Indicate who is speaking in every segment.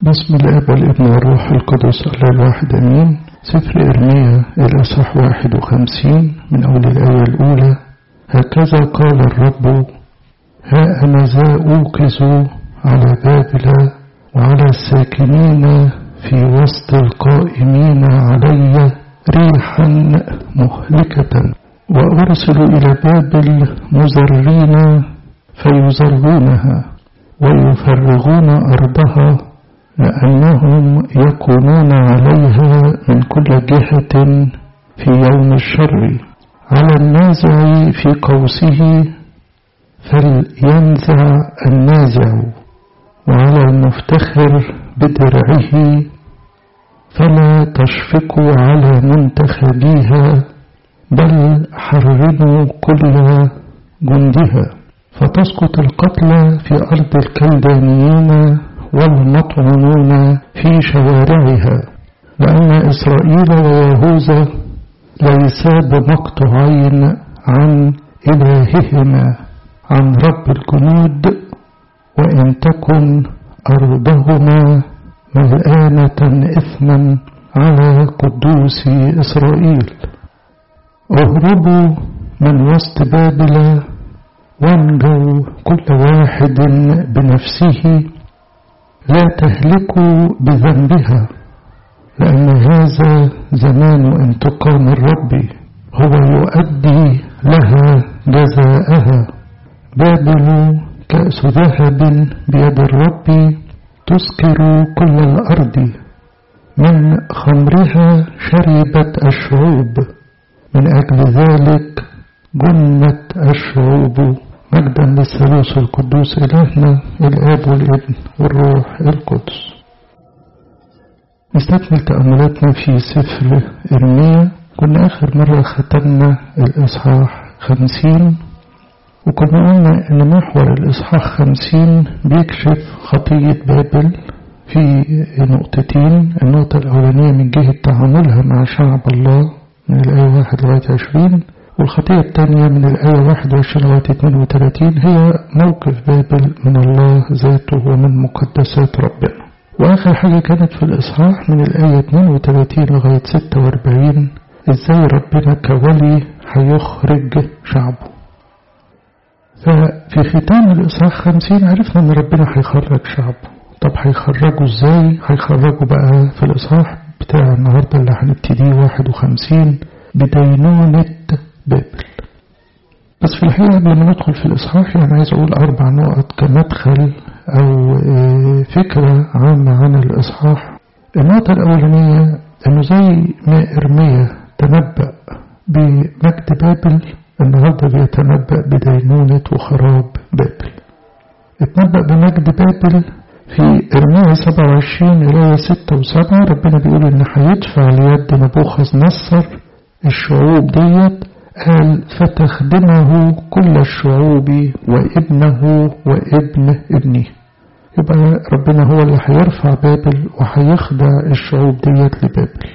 Speaker 1: بسم الاب والابن والروح القدس الله الواحد امين سفر ارميا الاصحاح واحد وخمسين من اول الايه الاولى هكذا قال الرب ها انا ذا اوقظ على بابل وعلى الساكنين في وسط القائمين علي ريحا مهلكة وأرسل إلى بابل مزرين فيزرونها ويفرغون أرضها لأنهم يكونون عليها من كل جهة في يوم الشر على النازع في قوسه فلينزع النازع وعلى المفتخر بدرعه فلا تشفقوا على منتخبيها بل حرموا كل جندها فتسقط القتلى في أرض الكلدانيين والمطعونون في شوارعها لأن إسرائيل ويهوذا ليسا بمقطعين عن إلههما عن رب الجنود وإن تكن أرضهما ملآنة إثما على قدوس إسرائيل اهربوا من وسط بابل وانجوا كل واحد بنفسه لا تهلكوا بذنبها لأن هذا زمان انتقام الرب هو يؤدي لها جزاءها بابل كأس ذهب بيد الرب تسكر كل الأرض من خمرها شربت الشعوب من أجل ذلك جنت الشعوب مجدا للثالوث القدوس إلهنا الآب والابن والروح القدس نستكمل تأملاتنا في سفر إرميا كنا آخر مرة ختمنا الإصحاح خمسين وكنا قلنا إن محور الإصحاح خمسين بيكشف خطية بابل في نقطتين النقطة الأولانية من جهة تعاملها مع شعب الله من الآية واحد لغاية عشرين والخطية الثانية من الآية 21 لغاية 32 هي موقف بابل من الله ذاته ومن مقدسات ربنا وآخر حاجة كانت في الإصحاح من الآية 32 لغاية 46 إزاي ربنا كولي هيخرج شعبه ففي ختام الإصحاح 50 عرفنا إن ربنا هيخرج شعبه طب هيخرجوا إزاي هيخرجوا بقى في الإصحاح بتاع النهاردة اللي هنبتديه 51 بدينونة بابل بس في الحقيقة قبل ما ندخل في الإصحاح يعني عايز أقول أربع نقط كمدخل أو فكرة عامة عن الإصحاح النقطة الأولانية إنه زي ما إرميا تنبأ بمجد بابل النهاردة بيتنبأ بدينونة وخراب بابل اتنبأ بمجد بابل في إرميا 27 إلى 6 و7 ربنا بيقول إن هيدفع ليد نبوخذ نصر الشعوب ديت قال فتخدمه كل الشعوب وابنه وابن ابنه يبقى ربنا هو اللي هيرفع بابل وهيخدع الشعوب ديت لبابل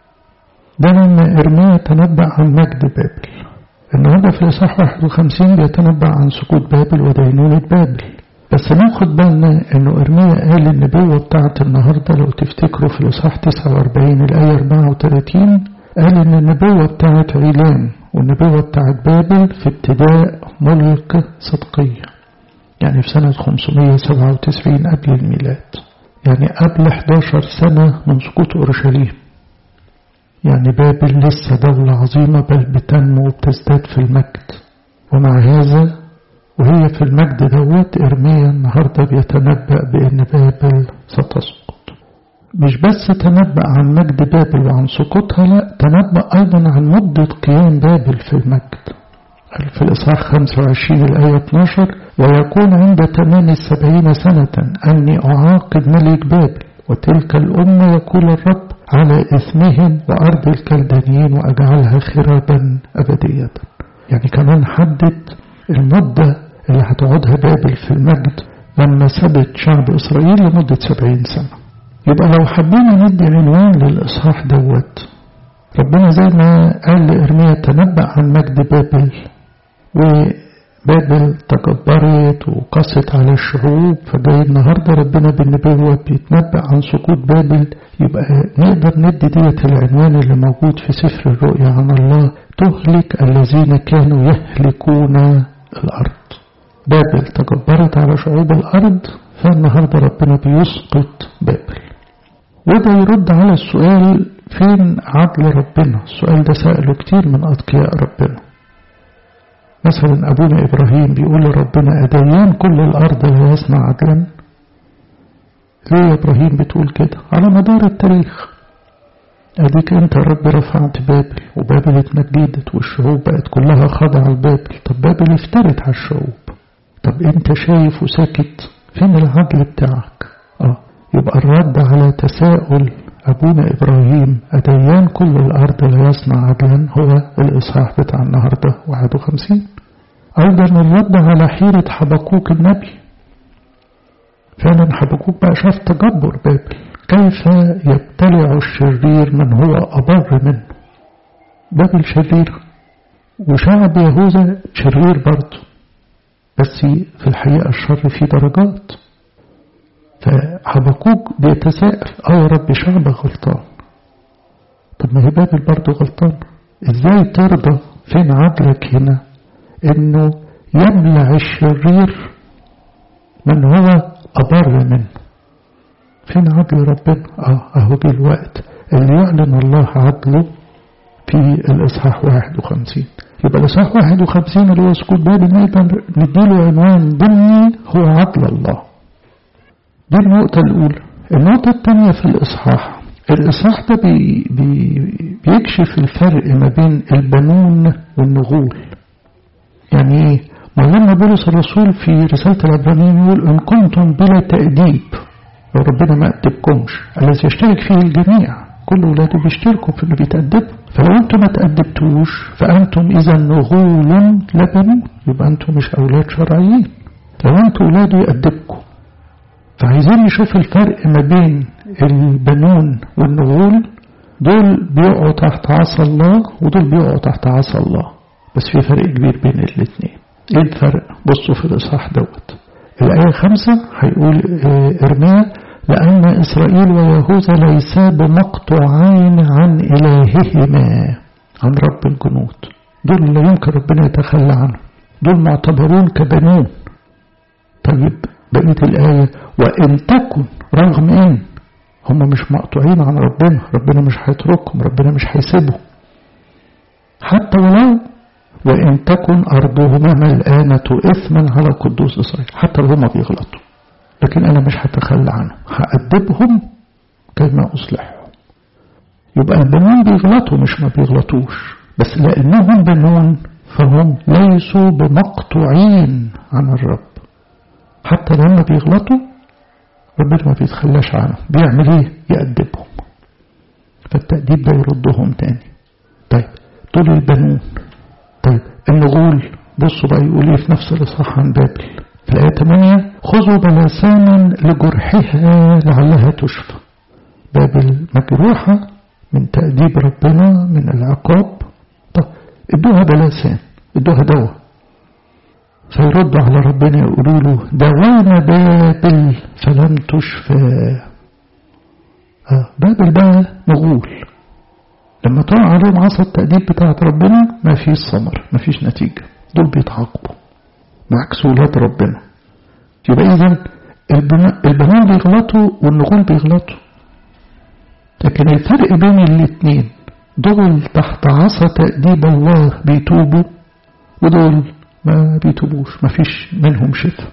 Speaker 1: ده لما إرميا تنبأ عن مجد بابل النهارده في الإصحاح 51 بيتنبأ عن سقوط بابل ودينونة بابل بس ناخد بالنا انه ارميا قال النبوة بتاعت النهاردة لو تفتكروا في الإصحاح 49 الآية 34 قال ان النبوة بتاعت عيلان والنبوة بتاعت بابل في ابتداء ملك صدقية يعني في سنة 597 قبل الميلاد يعني قبل 11 سنة من سقوط أورشليم يعني بابل لسه دولة عظيمة بل بتنمو وبتزداد في المجد ومع هذا وهي في المجد دوت إرميا النهاردة بيتنبأ بأن بابل ستسقط مش بس تنبأ عن مجد بابل وعن سقوطها لا تنبأ أيضا عن مدة قيام بابل في المجد في الإصحاح 25 الآية 12 ويكون عند تمام السبعين سنة أني أعاقب ملك بابل وتلك الأمة يقول الرب على إثمهم وأرض الكلدانيين وأجعلها خرابا أبدية يعني كمان حدد المدة اللي هتقعدها بابل في المجد لما سبت شعب إسرائيل لمدة سبعين سنة يبقى لو حبينا ندي عنوان للإصحاح دوت ربنا زي ما قال لإرميا تنبأ عن مجد بابل بابل تجبرت وقست على الشعوب فجاي النهارده ربنا بالنبوة بيتنبأ عن سقوط بابل يبقى نقدر ندي ديت العنوان اللي موجود في سفر الرؤيا عن الله تهلك الذين كانوا يهلكون الأرض بابل تجبرت على شعوب الأرض فالنهارده ربنا بيسقط بابل وده يرد على السؤال فين عدل ربنا السؤال ده سأله كتير من أتقياء ربنا مثلا أبونا إبراهيم بيقول لربنا أديان كل الأرض لا يصنع عدلا ليه يا إبراهيم بتقول كده على مدار التاريخ أديك أنت يا رب رفعت بابل وبابل اتمجدت والشعوب بقت كلها خاضعة لبابل طب بابل افترت على الشعوب طب أنت شايف وساكت فين العدل بتاعك آه يبقى الرد على تساؤل أبونا إبراهيم أديان كل الأرض لا يصنع عدلا هو الإصحاح بتاع النهاردة 51 أيضا الرد على حيرة حبكوك النبي فعلا حبكوك بقى شاف تجبر بابل كيف يبتلع الشرير من هو أبر منه بابل شرير وشعب يهوذا شرير برضه بس في الحقيقة الشر فيه درجات فحبكوك بيتساءل اه يا رب شعبك غلطان طب ما هي بابل برضه غلطان ازاي ترضى فين عدلك هنا انه يبلع الشرير من هو أبر منه فين عدل ربنا اه اهو جه الوقت اللي يعلن الله عدله في الإصحاح 51 يبقى الإصحاح 51 اللي هو سكوت بابل نقدر نديله عنوان ضمني هو عدل الله دي النقطة الأولى النقطة الثانية في الإصحاح الإصحاح ده بي بي بيكشف الفرق ما بين البنون والنغول يعني إيه؟ معلمنا بولس الرسول في رسالة العبرانيين يقول إن كنتم بلا تأديب لو ربنا ما أدبكمش الذي يشترك فيه الجميع كل ولاده بيشتركوا في اللي بيتأدبوا فلو أنتم ما تأدبتوش فأنتم إذا نغول لا بنون يبقى أنتم مش أولاد شرعيين لو أنتم ولاده يأدبكم فعايزين نشوف الفرق ما بين البنون والنغول دول بيقعوا تحت عصا الله ودول بيقعوا تحت عصا الله بس في فرق كبير بين الاثنين ايه الفرق بصوا في الاصحاح دوت الآية خمسة هيقول ارميا لأن إسرائيل ويهوذا ليسا بمقطوعين عن إلههما عن رب الجنود دول لا يمكن ربنا يتخلى عنهم دول معتبرون كبنون طيب بقية الآية وإن تكن رغم إن هم مش مقطوعين عن ربنا ربنا مش هيتركهم ربنا مش هيسيبهم حتى ولو وإن تكن أرضهما ملآنة إثما على قدوس إسرائيل حتى لو هما بيغلطوا لكن أنا مش هتخلى عنهم هأدبهم كما أصلحهم يبقى البنون بيغلطوا مش ما بيغلطوش بس لأنهم بنون فهم ليسوا بمقطوعين عن الرب حتى لما بيغلطوا ربنا ما بيتخلاش عنهم بيعمل ايه يأدبهم فالتأديب ده يردهم تاني طيب دول البنون طيب النغول بصوا بقى يقول ايه في نفس الاصحاح عن بابل في الآية 8 خذوا بلسانا لجرحها لعلها تشفى بابل مجروحة من تأديب ربنا من العقاب طب ادوها بلسان ادوها دواء فيردوا على ربنا يقولوا له دوانا بابل فلم تشفى آه بابل بقى مغول لما طلع عليهم عصا التأديب بتاعت ربنا ما فيش ثمر ما فيش نتيجة دول بيتعاقبوا بعكس ولاد ربنا يبقى إذا البنات بيغلطوا والنغول بيغلطوا لكن الفرق بين الاثنين دول تحت عصا تأديب الله بيتوبوا ودول ما بيتوبوش ما فيش منهم شفاء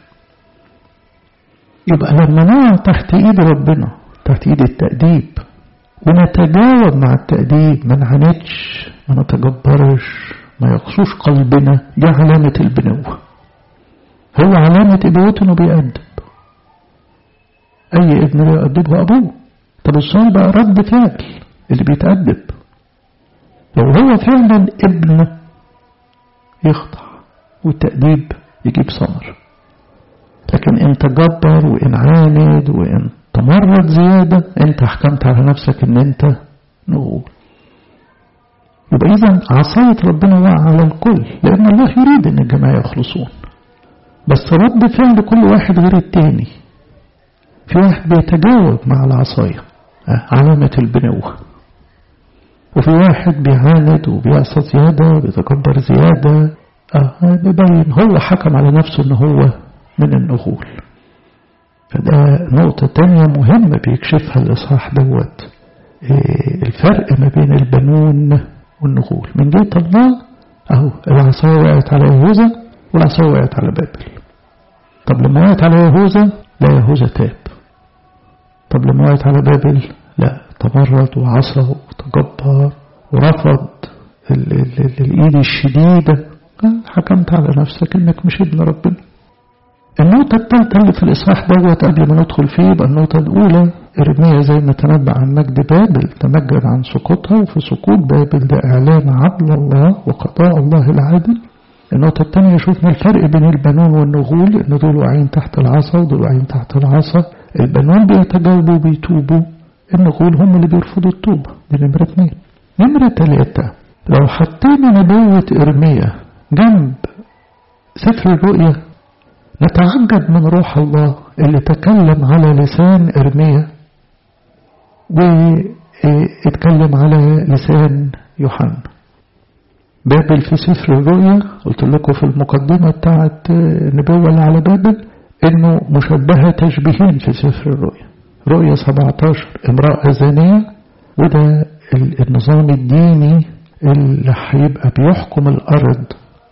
Speaker 1: يبقى لما نقع تحت ايد ربنا تحت ايد التأديب ونتجاوب مع التأديب ما نعاندش ما نتجبرش ما يقصوش قلبنا دي علامة البنوة هو علامة ابوته انه بيأدب اي ابن بيأدبه ابوه طب السؤال بقى رد فعل اللي بيتأدب لو هو فعلا ابن يخضع والتأديب يجيب ثمر لكن ان تجبر وان عاند وان تمرد زيادة انت حكمت على نفسك ان انت نغول يبقى اذا عصاية ربنا وقع على الكل لان الله يريد ان الجماعة يخلصون بس رد فعل كل واحد غير التاني في واحد بيتجاوب مع العصاية علامة البنوة وفي واحد بيعاند وبيعصى زيادة وبيتكبر زيادة آه بيبين هو حكم على نفسه ان هو من النغول فده نقطة تانية مهمة بيكشفها الإصحاح دوت إيه الفرق ما بين البنون والنغول من جهة الله أهو العصاية وقعت على يهوذا والعصاية وقعت على بابل طب لما وقعت على يهوذا لا يهوذا تاب طب لما وقعت على بابل لا تمرد وعصى وتجبر ورفض ال ال ال الإيد الشديدة حكمت على نفسك إنك مش ابن ربنا النقطة الثالثة اللي في الإصحاح دوت قبل ما ندخل فيه يبقى النقطة الأولى إرميا زي ما تنبأ عن مجد بابل تمجد عن سقوطها وفي سقوط بابل ده إعلان عدل الله وقضاء الله العادل النقطة الثانية شفنا الفرق بين البنون والنغول إن دول واقعين تحت العصا ودول واقعين تحت العصا البنون بيتجاوبوا وبيتوبوا النغول هم اللي بيرفضوا التوبة دي نمرة اثنين نمرة ثلاثة لو حطينا نبوة إرميا جنب سفر الرؤيا نتعجب من روح الله اللي تكلم على لسان إرميا واتكلم على لسان يوحنا بابل في سفر الرؤيا قلت لكم في المقدمة بتاعت النبوة اللي على بابل انه مشبهة تشبيهين في سفر الرؤيا رؤيا 17 امرأة زانية وده النظام الديني اللي هيبقى بيحكم الأرض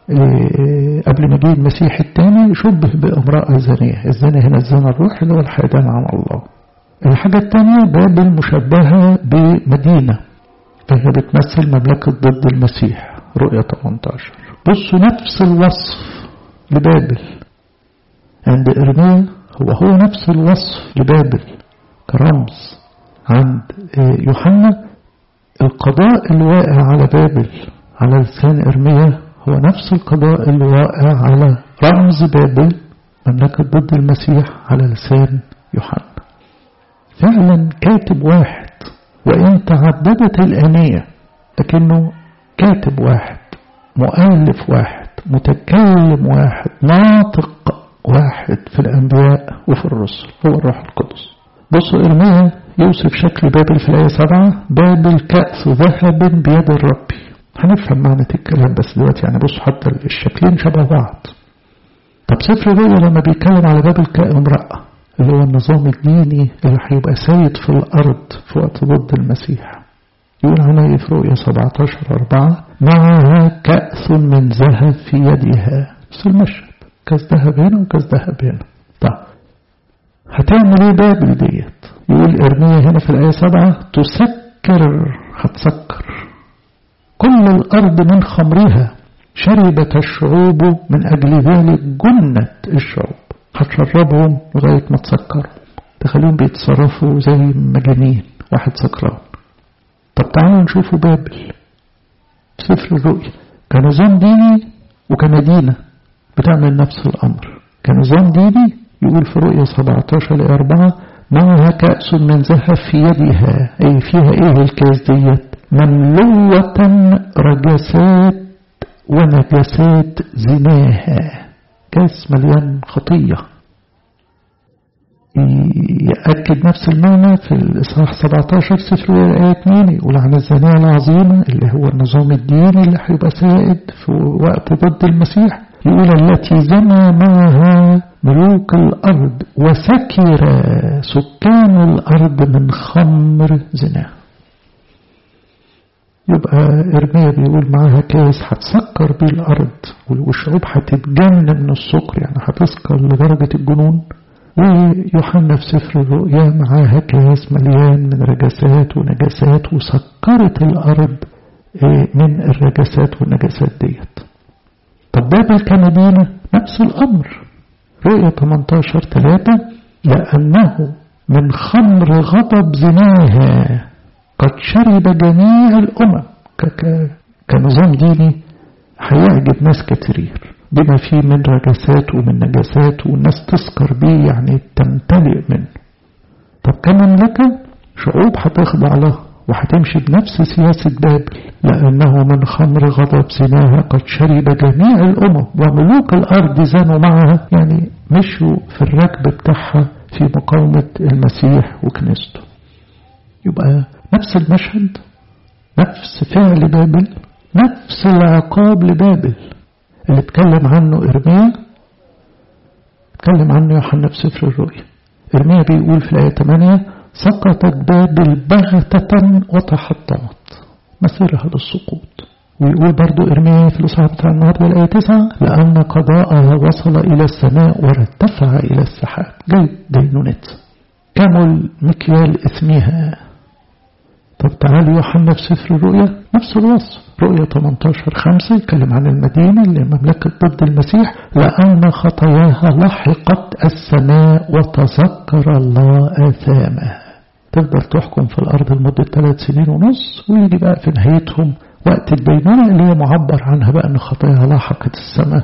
Speaker 1: قبل ما جه المسيح الثاني شبه بامرأة زانية الزانية هنا الزنا الروح اللي هو الحيدان عن الله الحاجة الثانية بابل مشبهة بمدينة فهي بتمثل مملكة ضد المسيح رؤية 18 بصوا نفس الوصف لبابل عند إرميا هو هو نفس الوصف لبابل كرمز عند يوحنا القضاء اللي واقع على بابل على لسان إرميا هو نفس القضاء اللي واقع على رمز بابل مملكة ضد المسيح على لسان يوحنا فعلا كاتب واحد وإن تعددت الآنية لكنه كاتب واحد مؤلف واحد متكلم واحد ناطق واحد في الأنبياء وفي الرسل هو الروح القدس بصوا إرميا يوصف شكل بابل في الآية سبعة بابل كأس ذهب بيد الرب هنفهم معنى الكلام بس دلوقتي يعني بصوا حتى الشكلين شبه بعض طب سفر الرؤيا لما بيتكلم على بابل كامرأة اللي هو النظام الديني اللي هيبقى سيد في الأرض في وقت ضد المسيح يقول عنها في رؤيا 17 4 معها كأس من ذهب في يدها بس المشهد كاس ذهب هنا وكاس ذهب هنا طب هتعمل ايه بابل ديت يقول ارميا هنا في الآية 7 تسكر هتسكر كل الأرض من خمرها شربت الشعوب من أجل ذلك جنت الشعوب هتشربهم لغاية ما تسكروا تخليهم بيتصرفوا زي مجانين واحد سكران طب تعالوا نشوفوا بابل سفر الرؤيا كنظام ديني وكمدينة بتعمل نفس الأمر كنظام ديني يقول في رؤيا 17 ل 4 معها كأس من ذهب في يدها أي فيها إيه الكاس ديت مملوة رجسات ونجسات زناها كاس مليان خطية يأكد نفس المعنى في الإصحاح 17 سفر الآية 2 يقول عن الزانية العظيمة اللي هو النظام الديني اللي هيبقى سائد في وقت ضد المسيح يقول التي زنى معها ملوك الأرض وسكر سكان الأرض من خمر زناه يبقى إرميا بيقول معاها كاس هتسكر بيه الأرض والشعوب هتتجنن من السكر يعني هتسكر لدرجة الجنون ويوحنا في سفر الرؤيا معاها كاس مليان من رجسات ونجاسات وسكرت الأرض من الرجسات والنجاسات ديت طب بابل كمدينة نفس الأمر رؤيا 18 3 لأنه من خمر غضب زناها قد شرب جميع الأمم كنظام ديني هيعجب ناس كتير بما فيه من رجسات ومن نجاسات والناس تسكر بيه يعني تمتلئ منه طب كمملكة شعوب هتخضع له وهتمشي بنفس سياسة بابل لأنه من خمر غضب زناها قد شرب جميع الأمم وملوك الأرض زانوا معها يعني مشوا في الركب بتاعها في مقاومة المسيح وكنيسته يبقى نفس المشهد نفس فعل بابل نفس العقاب لبابل اللي اتكلم عنه إرميا اتكلم عنه يوحنا في سفر الرؤيا إرميا بيقول في الآية 8 سقطت بابل بغتة وتحطمت مسيرها للسقوط ويقول برضو إرميا في الإصحاح بتاع النهارده الآية 9 لأن قضاءها وصل إلى السماء وارتفع إلى السحاب جاي دينونت كمل مكيال إثمها طب تعالوا يوحنا في سفر الرؤيا نفس الوصف رؤيا 18 5 يتكلم عن المدينة اللي مملكة ضد المسيح لأن خطاياها لحقت السماء وتذكر الله آثامها تفضل تحكم في الأرض لمدة ثلاث سنين ونص ويجي بقى في نهايتهم وقت الدينونة اللي هي معبر عنها بقى أن خطاياها لحقت السماء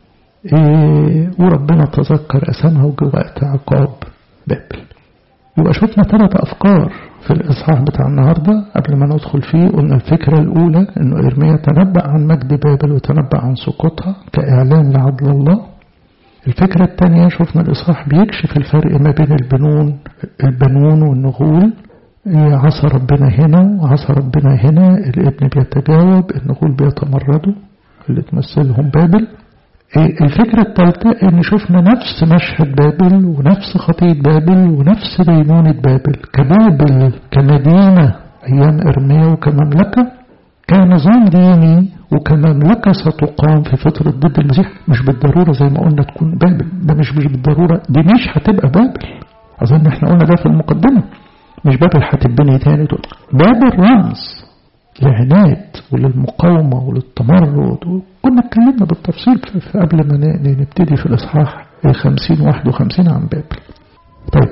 Speaker 1: إيه وربنا تذكر أسامها وجه وقت عقاب بابل يبقى شفنا ثلاث أفكار في الإصحاح بتاع النهاردة قبل ما ندخل فيه قلنا الفكرة الأولى أنه إرميا تنبأ عن مجد بابل وتنبأ عن سقوطها كإعلان لعدل الله الفكرة الثانية شفنا الإصحاح بيكشف الفرق ما بين البنون البنون والنغول عصى ربنا هنا وعصى ربنا هنا الابن بيتجاوب النغول بيتمردوا اللي تمثلهم بابل الفكرة الثالثة ان شفنا نفس مشهد بابل ونفس خطية بابل ونفس دينونة بابل كبابل كمدينة ايام ارميا وكمملكة كنظام ديني وكمملكة ستقام في فترة ضد المسيح مش بالضرورة زي ما قلنا تكون بابل ده مش مش بالضرورة دي مش هتبقى بابل أظن احنا قلنا ده في المقدمة مش بابل هتتبني تاني بابل رمز للعناد وللمقاومة وللتمرد كنا اتكلمنا بالتفصيل في قبل ما نبتدي في الإصحاح الخمسين واحد وخمسين عن بابل طيب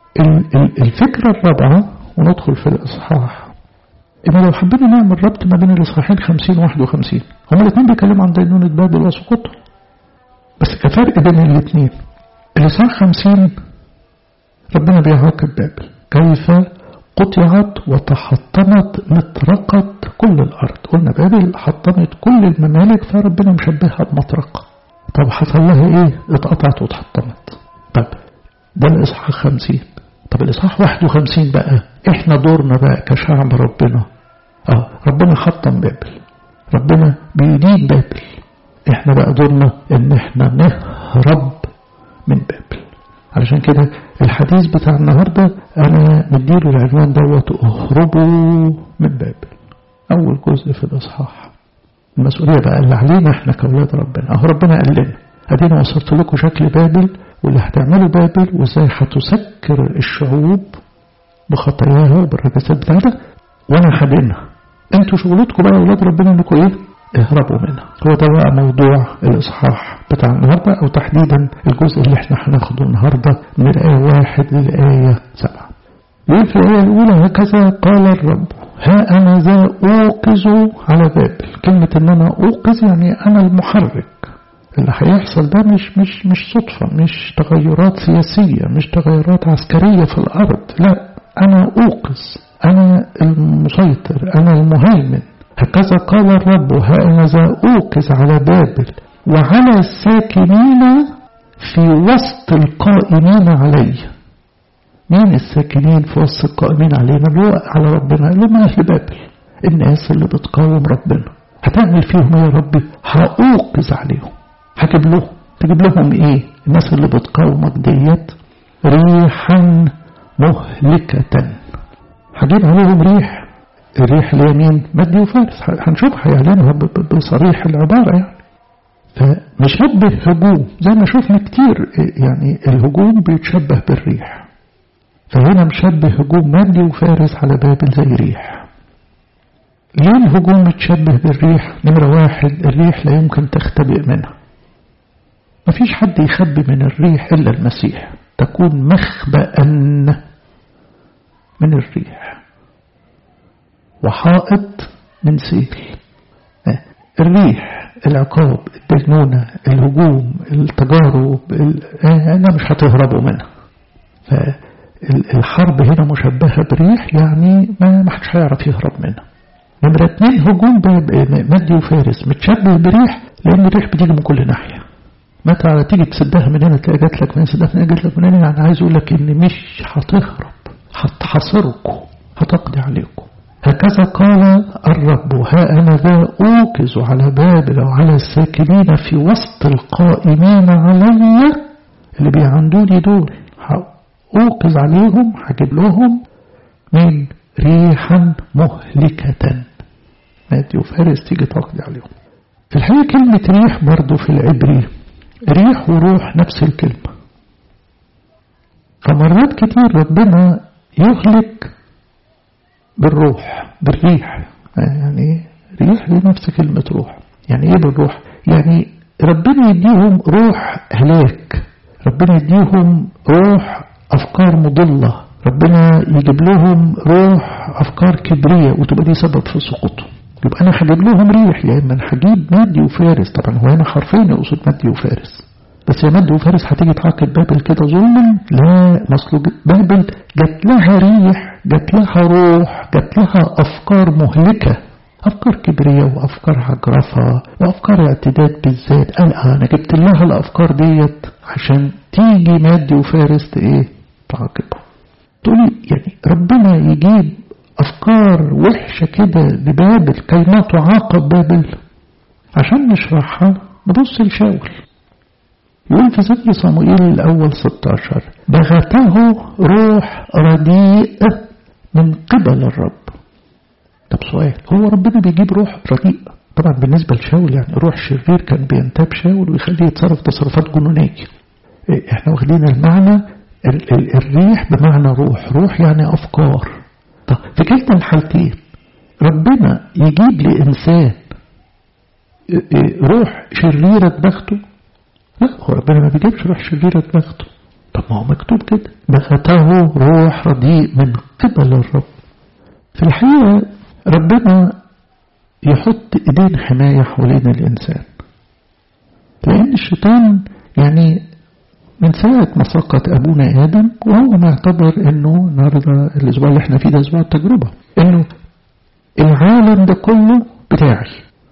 Speaker 1: الفكرة الرابعة وندخل في الإصحاح إن لو حبينا نعمل ربط ما بين الإصحاحين خمسين واحد وخمسين هما الاثنين بيتكلموا عن دينونة بابل وسقوطها بس كفرق بين الاثنين الإصحاح خمسين ربنا بيعاقب بابل كيف قطعت وتحطمت مطرقة كل الأرض قلنا بابل حطمت كل الممالك فربنا مشبهها بمطرقة طب حصل لها ايه اتقطعت واتحطمت طب ده الإصحاح خمسين طب الإصحاح واحد وخمسين بقى احنا دورنا بقى كشعب ربنا اه ربنا حطم بابل ربنا بيدين بابل احنا بقى دورنا ان احنا نهرب من بابل علشان كده الحديث بتاع النهاردة أنا مديله العنوان دوت اهربوا من بابل أول جزء في الإصحاح المسؤولية بقى اللي علينا احنا كأولاد ربنا أهو ربنا قال لنا أدينا وصلت لكم شكل بابل واللي هتعملوا بابل وازاي هتسكر الشعوب بخطاياها وبالرجاسات بتاعتها وانا هدينها انتوا شغلتكم بقى اولاد ربنا انكم ايه اهربوا منها هو ده بقى موضوع الإصحاح بتاع النهاردة أو تحديدا الجزء اللي احنا هناخده النهاردة من الآية واحد للآية سبعة يقول في الآية الأولى هكذا قال الرب ها أنا ذا أوقظ على بابل كلمة إن أنا أوقظ يعني أنا المحرك اللي هيحصل ده مش مش مش صدفة مش تغيرات سياسية مش تغيرات عسكرية في الأرض لا أنا أوقظ أنا المسيطر أنا المهيمن هكذا قال الرب هانذا أوقظ على بابل وعلى الساكنين في وسط القائمين عليه مين الساكنين في وسط القائمين علينا اللي هو على ربنا اللي هم أهل بابل الناس اللي بتقاوم ربنا هتعمل فيهم يا ربي هأوقظ عليهم هجيب لهم تجيب لهم ايه الناس اللي بتقاومك ديت ريحا مهلكة هجيب عليهم ريح الريح اليمين مادي وفارس هنشوف هيعلنها بصريح العبارة يعني فمشبه هجوم زي ما شفنا كتير يعني الهجوم بيتشبه بالريح فهنا مشبه هجوم مادي وفارس على بابل زي ريح ليه الهجوم متشبه بالريح نمرة واحد الريح لا يمكن تختبئ منها مفيش حد يخبي من الريح إلا المسيح تكون مخبأ من الريح وحائط من سيل الريح العقاب الدجنونة الهجوم التجارب أنا مش هتهربوا منها الحرب هنا مشبهة بريح يعني ما حدش هيعرف يهرب منها نمرة اتنين هجوم مادي وفارس متشبه بريح لأن الريح بتيجي من كل ناحية متى تيجي تسدها من هنا تلاقي جات لك من سدها من هنا جات لك من هنا يعني عايز أقول لك إن مش هتهرب هتحاصركم هتقضي عليكم هكذا قال الرب ها أنا ذا أوكز على بابل وعلى الساكنين في وسط القائمين علي اللي بيعندوني دول أوقظ عليهم هجيب لهم من ريحا مهلكة مادي وفارس تيجي تقضي عليهم في الحقيقة كلمة ريح برضو في العبري ريح وروح نفس الكلمة فمرات كتير ربنا يهلك بالروح بالريح يعني ريح دي نفس كلمة روح يعني ايه بالروح يعني ربنا يديهم روح هلاك ربنا يديهم روح أفكار مضلة ربنا يجيب لهم روح أفكار كبرية وتبقى دي سبب في سقوطهم يبقى أنا هجيب لهم ريح يا إما هجيب مادي وفارس طبعا هو هنا حرفيا يقصد مادي وفارس بس يا مادي وفارس هتيجي تعاقب بابل كده ظلما لا مصل بابل جات لها ريح جات لها روح جات لها أفكار مهلكة أفكار كبرية وأفكار عجرفة وأفكار اعتداد بالذات قال أنا جبت لها الأفكار ديت عشان تيجي مادي وفارس إيه تعاقبها تقولي يعني ربنا يجيب أفكار وحشة كده لبابل كي ما تعاقب بابل عشان نشرحها نبص لشاول يقول في سفر صموئيل الأول 16 بغته روح رديء من قبل الرب طب سؤال هو ربنا بيجيب روح رديء طبعا بالنسبة لشاول يعني روح شرير كان بينتاب شاول ويخليه يتصرف تصرفات جنونية احنا واخدين المعنى الريح بمعنى روح روح يعني أفكار طب في كلتا الحالتين ربنا يجيب لإنسان روح شريرة بخته لا هو ربنا ما بيجيبش روح شريرة بخته طب ما هو مكتوب كده بغته روح رديء من قبل الرب في الحقيقة ربنا يحط ايدين حماية حوالين الإنسان لأن الشيطان يعني من ساعة ما سقط أبونا آدم وهو معتبر أنه النهاردة الأسبوع اللي احنا فيه ده أسبوع التجربة أنه العالم ده كله بتاعي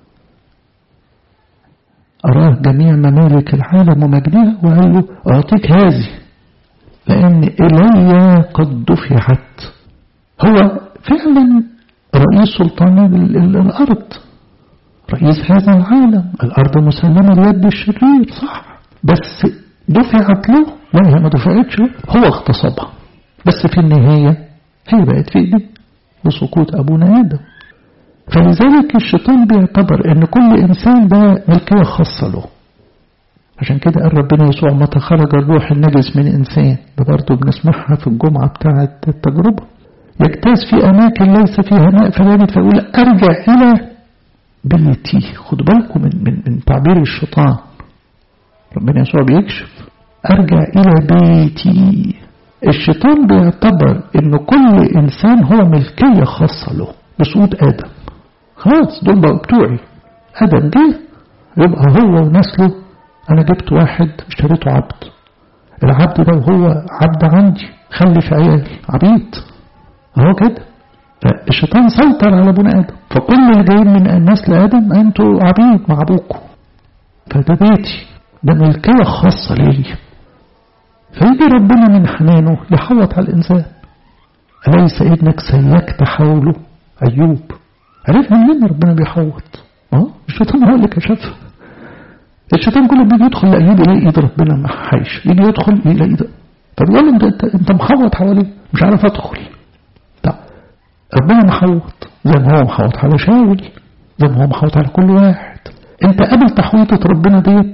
Speaker 1: أراه جميع ممالك العالم ومجدها وقال له أعطيك هذه لأن إلي قد دفعت هو فعلا رئيس سلطان الأرض رئيس هذا العالم الأرض مسلمة ليد الشرير صح بس دفعت له لا هي ما دفعتش هو اغتصبها بس في النهاية هي بقت في ايديه بسقوط أبونا آدم فلذلك الشيطان بيعتبر ان كل انسان ده ملكية خاصة له عشان كده قال ربنا يسوع متى خرج الروح النجس من انسان ده برضه بنسمعها في الجمعة بتاعة التجربة يجتاز في اماكن ليس فيها ماء فيجد فيقول ارجع الى بيتي خدوا بالكم من, من, من تعبير الشيطان ربنا يسوع بيكشف ارجع الى بيتي الشيطان بيعتبر ان كل انسان هو ملكية خاصة له بسقوط ادم خلاص دول بقوا بتوعي ادم جه يبقى هو ونسله انا جبت واحد اشتريته عبد العبد ده وهو عبد عندي خلف عيال عبيد اهو كده فالشيطان سيطر على ابونا ادم فكل اللي جايين من نسل ادم انتوا عبيد مع ابوكم فده بيتي ده ملكية خاصة لي فيجي ربنا من حنانه يحوط على الإنسان أليس ابنك سيكت حوله أيوب عرفنا منين ربنا بيحوط اه الشيطان هو اللي كشفها الشيطان كله بيجي يدخل لأيوب يلاقي ايد ربنا محايش يجي يدخل يلاقي ايد طب يقول انت انت, انت محوط حواليه مش عارف ادخل طب ربنا محوط زي ما هو محوط على شاول زي ما هو محوط على كل واحد انت قابل تحويطة ربنا ديت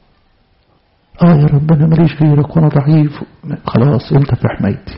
Speaker 1: اه يا ربنا ماليش غيرك وانا ضعيف خلاص انت في حمايتي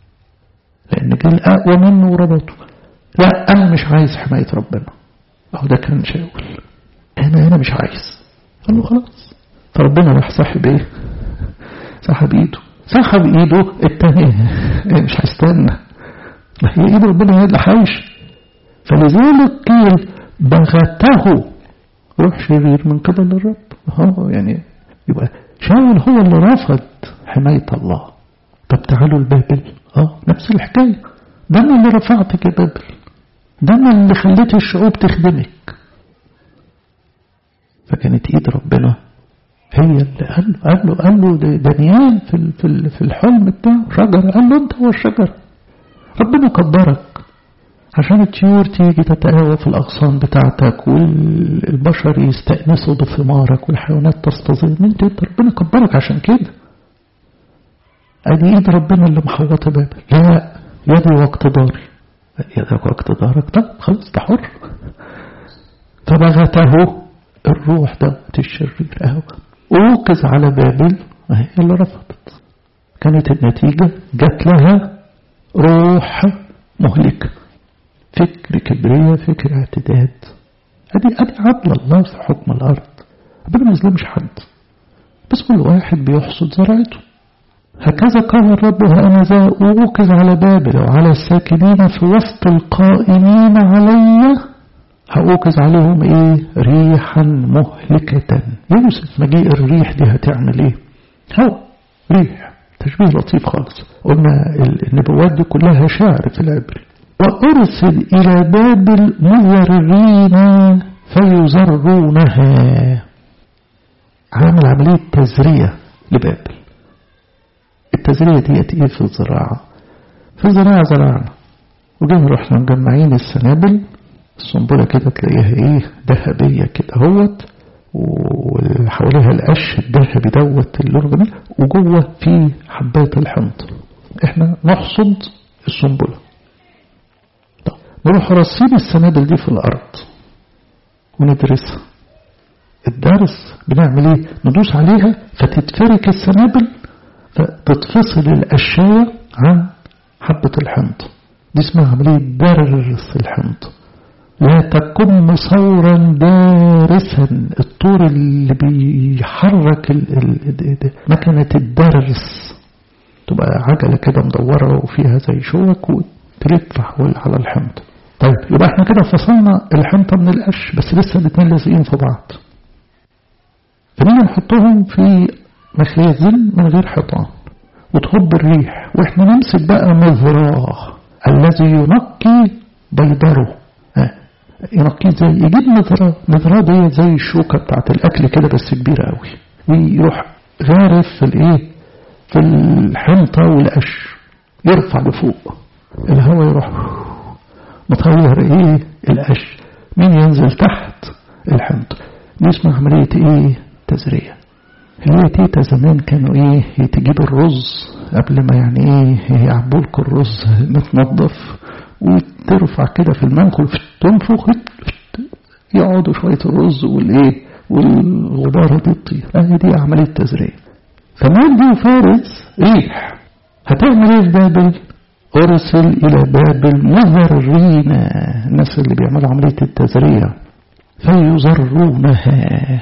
Speaker 1: لان جه الاقوى منه وربطه لا انا مش عايز حماية ربنا اهو ده كان شاول انا انا مش عايز قال له خلاص فربنا راح سحب ايه سحب ايده سحب ايده التاني مش هستنى ما هي ايد ربنا هي اللي حايش فلذلك قيل بغته روح شرير من قبل الرب اه يعني يبقى شاول هو اللي رفض حماية الله طب تعالوا البابل اه نفس الحكاية ده أنا اللي رفعتك يا بابل ده أنا اللي خليت الشعوب تخدمك فكانت إيد ربنا هي اللي قال له قال له قال له دانيال في في في الحلم بتاعه شجر قال له أنت هو الشجر ربنا قدرك عشان الطيور تيجي تتقاوى في الأغصان بتاعتك والبشر يستأنسوا بثمارك والحيوانات تستظل انت ربنا كبرك عشان كده ادي ايد ربنا اللي محوطة بابل لا يدي واقتداري يدك واقتدارك طب خلاص ده حر فبغته الروح دوت الشرير اهو اوقظ على بابل هي اللي رفضت كانت النتيجة جات لها روح مهلكه فكر كبرية فكر اعتداد ادي ادي عدل الله في حكم الارض ربنا ما يظلمش حد بس كل واحد بيحصد زرعته هكذا قال الرب أنا ذا أوكز على بابل وعلى الساكنين في وسط القائمين علي هأوكز عليهم إيه ريحا مهلكة يوسف مجيء الريح دي هتعمل إيه هوا ريح تشبيه لطيف خالص قلنا النبوات دي كلها شعر في العبري وأرسل إلى بابل مذرين فيزرونها عامل عملية تزرية لبابل التزرية ديت ايه في الزراعة في الزراعة زرعنا وجينا رحنا مجمعين السنابل السنبلة كده تلاقيها ايه ذهبية كده اهوت وحواليها القش الذهبي دوت اللون جميل وجوه في حبات الحنطة احنا نحصد السنبله نروح رصين السنابل دي في الأرض وندرسها الدرس بنعمل ايه ندوس عليها فتتفرك السنابل فتتفصل الأشياء عن حبة الحنط دي اسمها عملية درس الحنط لا تكن مصورا دارسا الطور اللي بيحرك مكنة الدرس تبقى عجلة كده مدورة وفيها زي شوك تلف حول على الحنطة طيب يبقى احنا كده فصلنا الحنطة من القش بس لسه الاتنين لازقين في بعض فنيجي نحطهم في مخازن من غير حيطان وتهب الريح واحنا نمسك بقى مزراه الذي ينقي بيضره اه ينقيه زي يجيب مزراه مزراه دي زي الشوكة بتاعت الأكل كده بس كبيرة قوي ويروح غارف في الايه في الحنطة والقش يرفع لفوق الهواء يروح مطير ايه القش مين ينزل تحت الحنطة دي اسمها عملية ايه تزرية هي تيتا زمان كانوا ايه تجيب الرز قبل ما يعني ايه يعبوا لكم الرز متنظف وترفع كده في المنخل تنفخ يقعدوا شوية الرز والايه والغبارة دي تطير اه دي عملية تزرية فمادي وفارس ريح هتعمل ايه في بابل أرسل إلى بابل مذرين الناس اللي بيعملوا عملية التزرية فيزرونها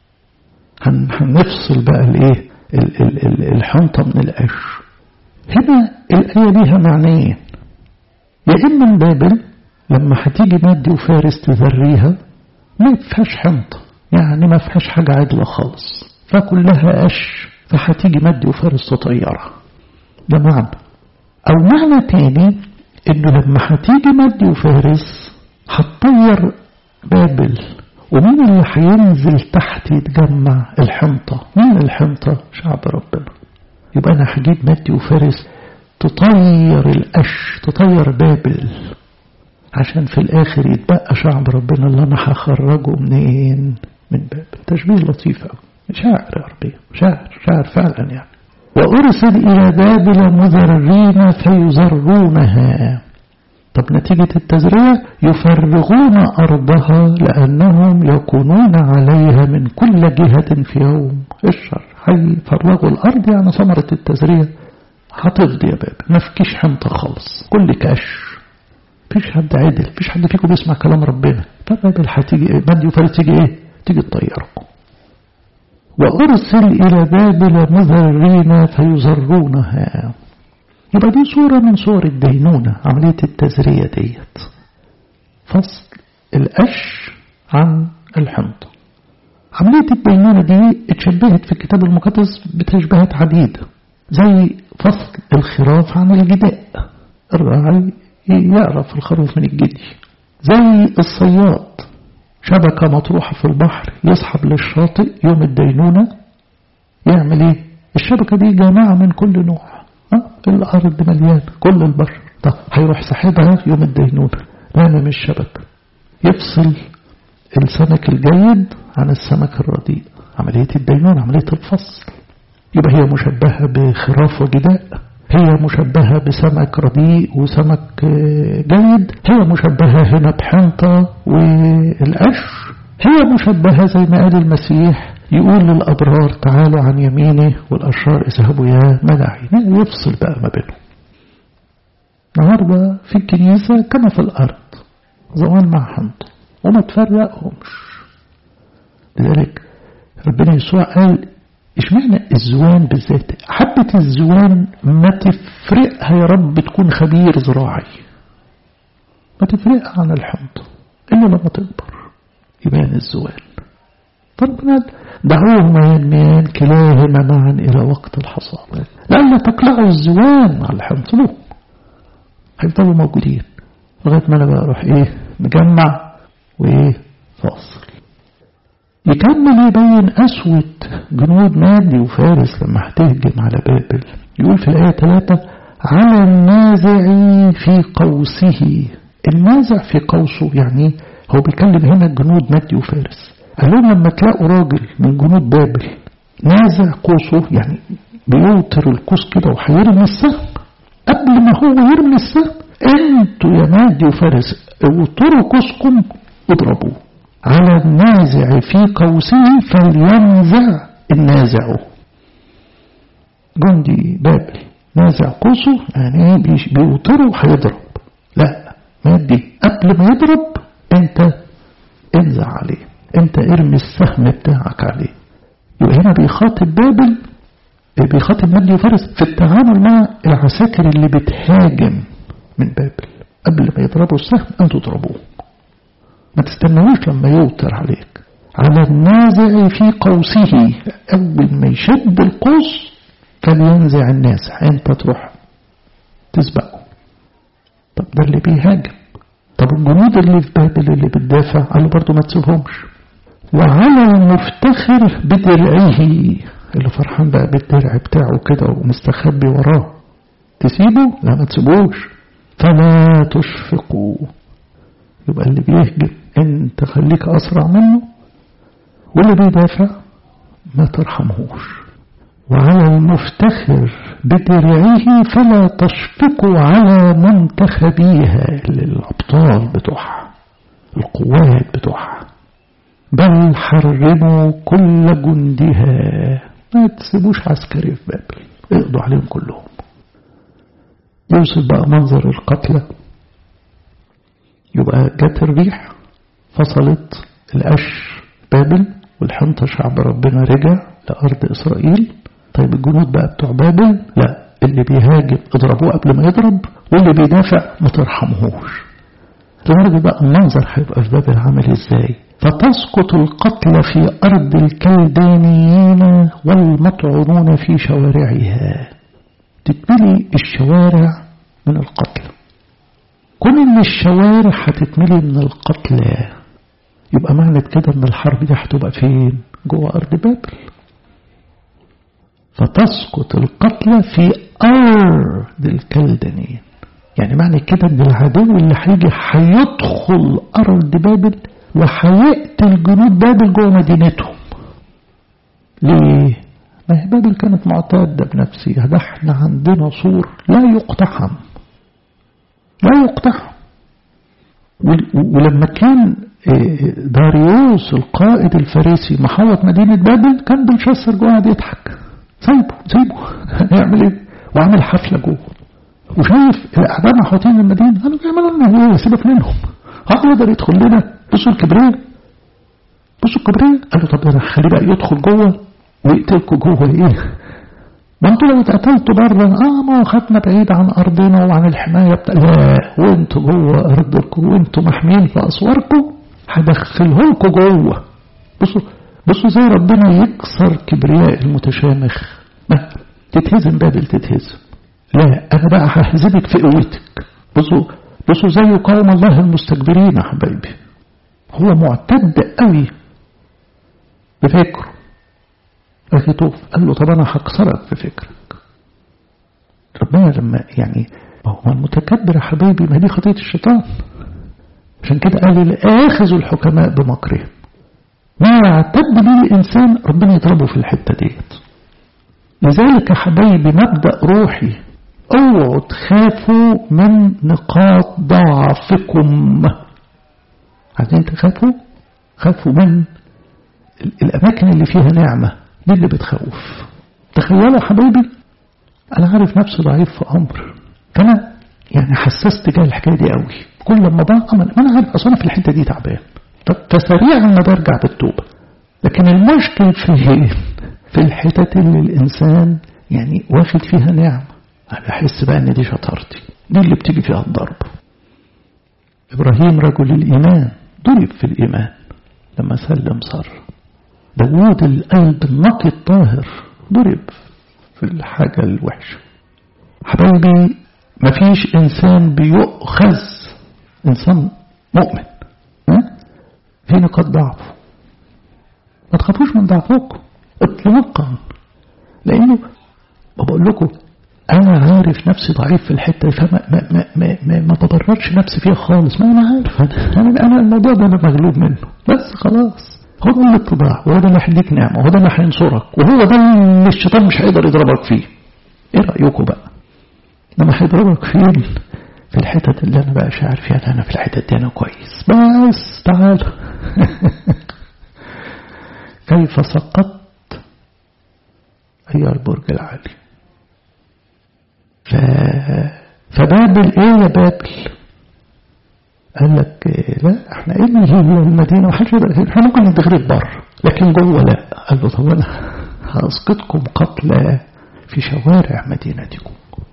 Speaker 1: هنفصل بقى الايه الحنطة من القش هنا الآية ليها معنيين يا إما بابل لما هتيجي مادي وفارس تذريها ما فيهاش حنطة يعني ما فيهاش حاجة عدلة خالص فكلها قش فهتيجي مادي وفارس تطيرها ده معنى أو معنى تاني إنه لما هتيجي مادي وفارس هتطير بابل ومين اللي هينزل تحت يتجمع الحنطة مين الحنطة شعب ربنا يبقى أنا هجيب مادي وفارس تطير القش تطير بابل عشان في الآخر يتبقى شعب ربنا اللي أنا هخرجه منين من بابل تشبيه لطيف أوي شاعر يا ربي شاعر شاعر فعلا يعني وأرسل إلى بابل مذرين فيزرونها طب نتيجة التزرية يفرغون أرضها لأنهم يكونون عليها من كل جهة في يوم الشر هيفرغوا الأرض يعني ثمرة التزرية هتفضي يا باب ما فيكيش حنطة خالص كل كاش فيش حد عدل فيش حد فيكم بيسمع كلام ربنا فبابل هتيجي ايه مادي وفارس تيجي ايه تيجي تطيركم وأرسل إلى بابل مذرين فيزرونها يبقى دي صورة من صور الدينونة عملية التزرية ديت فصل القش عن الحنطة عملية الدينونة دي اتشبهت في الكتاب المقدس بتشبيهات عديدة زي فصل الخراف عن الجداء الراعي يعرف الخروف من الجدي زي الصياد شبكة مطروحة في البحر يسحب للشاطئ يوم الدينونة يعمل ايه الشبكة دي جامعة من كل نوع ها؟ الأرض مليانة كل البشر طب هيروح سحبها يوم الدينونة لا مش شبكة يفصل السمك الجيد عن السمك الرديء عملية الدينونة عملية الفصل يبقى هي مشبهة بخراف وجداء هي مشبهة بسمك رديء وسمك جيد هي مشبهة هنا بحنطة والقش هي مشبهة زي ما قال المسيح يقول للأبرار تعالوا عن يمينه والأشرار اذهبوا يا ملاعين يفصل بقى ما بينهم النهاردة في الكنيسة كما في الأرض زوال مع حنطة وما تفرقهمش لذلك ربنا يسوع قال اشمعنى الزوان بالذات حبة الزوان ما تفرقها يا رب تكون خبير زراعي ما تفرقها عن الحنطة إلا لما تكبر يبان الزوان فربنا دعوهما ينميان كلاهما معا إلى وقت الحصاد لألا تقلعوا الزوان على الحنطة هيفضلوا موجودين لغاية ما أنا بقى أروح إيه مجمع وإيه فاصل يكمل يبين أسوة جنود مادي وفارس لما هتهجم على بابل يقول في الآية 3 على النازع في قوسه النازع في قوسه يعني هو بيكلم هنا جنود مادي وفارس قال لهم لما تلاقوا راجل من جنود بابل نازع قوسه يعني بيوتر القوس كده وهيرمي السهم قبل ما هو يرمي السهم انتوا يا مادي وفارس اوتروا قوسكم اضربوه على النازع في قوسه فلينزع النازع جندي بابل نازع قوسه يعني ايه بيوتره هيضرب لا مادي قبل ما يضرب انت انزع عليه انت ارمي السهم بتاعك عليه يبقى هنا بيخاطب بابل بيخاطب مادي وفارس في التعامل مع العساكر اللي بتهاجم من بابل قبل ما يضربوا السهم انتوا اضربوه ما تستنوش لما يوتر عليك على النازع في قوسه أول ما يشد القوس فلينزع النازع أنت تروح تسبقه طب ده اللي بيهاجم طب الجنود اللي في بابل اللي بتدافع قالوا برضو ما تسيبهمش وعلى المفتخر بدرعه اللي فرحان بقى بالدرع بتاعه كده ومستخبي وراه تسيبه لا ما تسيبوش فلا تشفقوا يبقى اللي بيهجم انت خليك اسرع منه واللي بيدافع ما ترحمهوش وعلى المفتخر بدرعه فلا تشفقوا على منتخبيها الابطال بتوعها القوات بتوعها بل حرموا كل جندها ما تسيبوش عسكري في بابل اقضوا عليهم كلهم يوصل بقى منظر القتلى يبقى جت الريح فصلت القش بابل والحنطة شعب ربنا رجع لأرض إسرائيل طيب الجنود بقى بتوع بابل لا اللي بيهاجم اضربوه قبل ما يضرب واللي بيدافع ما ترحمهوش لدرجة بقى المنظر هيبقى في بابل عامل ازاي فتسقط القتل في أرض الكلدانيين والمطعونون في شوارعها تتملي الشوارع من القتل كون ان الشوارع هتتملي من القتلى يبقى معنى كده ان الحرب دي هتبقى فين جوه ارض بابل فتسقط القتلى في ارض الكلدانيين يعني معنى كده ان العدو اللي هيجي هيدخل ارض بابل وهيقتل جنود بابل جوه مدينتهم ليه ما هي بابل كانت معتادة بنفسها ده احنا عندنا سور لا يقتحم لا يقتحم ولما كان داريوس القائد الفارسي محوط مدينة بابل كان بلشسر جوه قاعد يضحك سايبه سايبه هيعمل ايه وعمل حفلة جوه وشايف الاعداء محوطين المدينة قالوا يعملوا لنا ايه سيبك منهم هو يقدر يدخل لنا بصوا الكبرياء بصوا الكبرياء قالوا طب انا خليه بقى يدخل جوه ويقتلكوا جوه ايه ما انتوا لو اتقتلتوا بره اه ما هو خدنا بعيد عن ارضنا وعن الحمايه بتاع لا وانتوا جوه ارضكم وانتوا محميين في اسواركم هدخلهولكوا جوه بصوا بصوا زي ربنا يكسر كبرياء المتشامخ تتهزم بابل تتهزم لا أنا بقى ههزمك في قوتك بصوا بصوا زي قوم الله المستكبرين يا حبايبي هو معتد قوي بفكره أخيتوف قال له طب أنا هكسرك في فكرك ربنا لما يعني هو المتكبر يا حبايبي ما دي خطية الشيطان عشان كده قال آخذ الحكماء بمكرهم ما يعتد به الإنسان ربنا يضربه في الحتة ديت لذلك يا حبايبي مبدأ روحي اوعوا تخافوا من نقاط ضعفكم عايزين تخافوا خافوا من الأماكن اللي فيها نعمة دي اللي بتخوف تخيلوا حبايبي أنا عارف نفسي ضعيف في أمر فأنا يعني حسست جاي الحكاية دي قوي كل لما بقى ما أنا عارف أصلا في الحتة دي تعبان فسريعا ما برجع بالتوبة لكن المشكل في في الحتت اللي الإنسان يعني واخد فيها نعمة أنا أحس بقى إن دي شطارتي دي اللي بتيجي فيها الضرب إبراهيم رجل الإيمان ضرب في الإيمان لما سلم صر داوود القلب النقي الطاهر ضرب في الحاجة الوحشة حبايبي مفيش إنسان بيؤخذ إنسان مؤمن في نقاط ضعفه ما تخافوش من ضعفكم اطلاقا لأنه بقول لكم أنا عارف نفسي ضعيف في الحتة فما ما ما ما, ما, ما ببررش نفسي فيها خالص ما أنا عارف أنا, أنا الموضوع ده أنا مغلوب منه بس خلاص هو ده الاتضاع وهو ده اللي هيديك نعمة وهو ده اللي هينصرك وهو ده اللي الشيطان مش هيقدر يضربك فيه ايه رأيكم بقى لما هيضربك فين في الحتت اللي انا بقى شاعر فيها انا في الحتت دي انا كويس بس تعال كيف سقطت ايها البرج العالي ف... فبابل ايه يا بابل قال لك لا احنا ايه اللي هي المدينه وحاجه احنا ممكن نتغرب بره لكن جوه لا قال له طب انا هاسقطكم قتلى في شوارع مدينتكم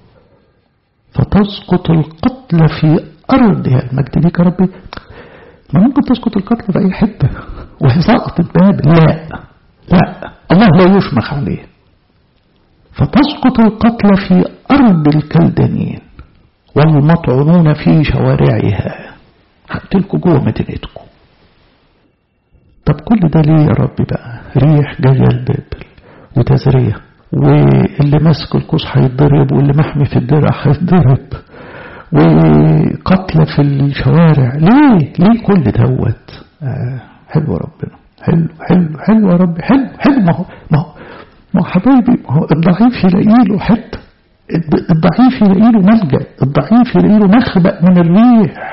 Speaker 1: فتسقط القتلى في ارضها المجد ليك يا ربي ما ممكن تسقط القتلى في اي حته وهي سقطت بابل لا لا الله لا يشمخ عليه فتسقط القتلى في ارض الكلدانيين والمطعونون في شوارعها هقتلكوا جوه مدينتكم طب كل ده ليه يا رب بقى ريح جايه البابل وتزريه واللي ماسك القوس هيتضرب واللي محمي في الدرع هيتضرب وقتلى في الشوارع ليه ليه كل دوت آه حلو ربنا حلو حلو حلو يا رب حلو حلو ما هو ما هو ما هو حبايبي ما هو الضعيف يلاقي له حته الضعيف يلاقي له ملجأ الضعيف يلاقي له مخبأ من الريح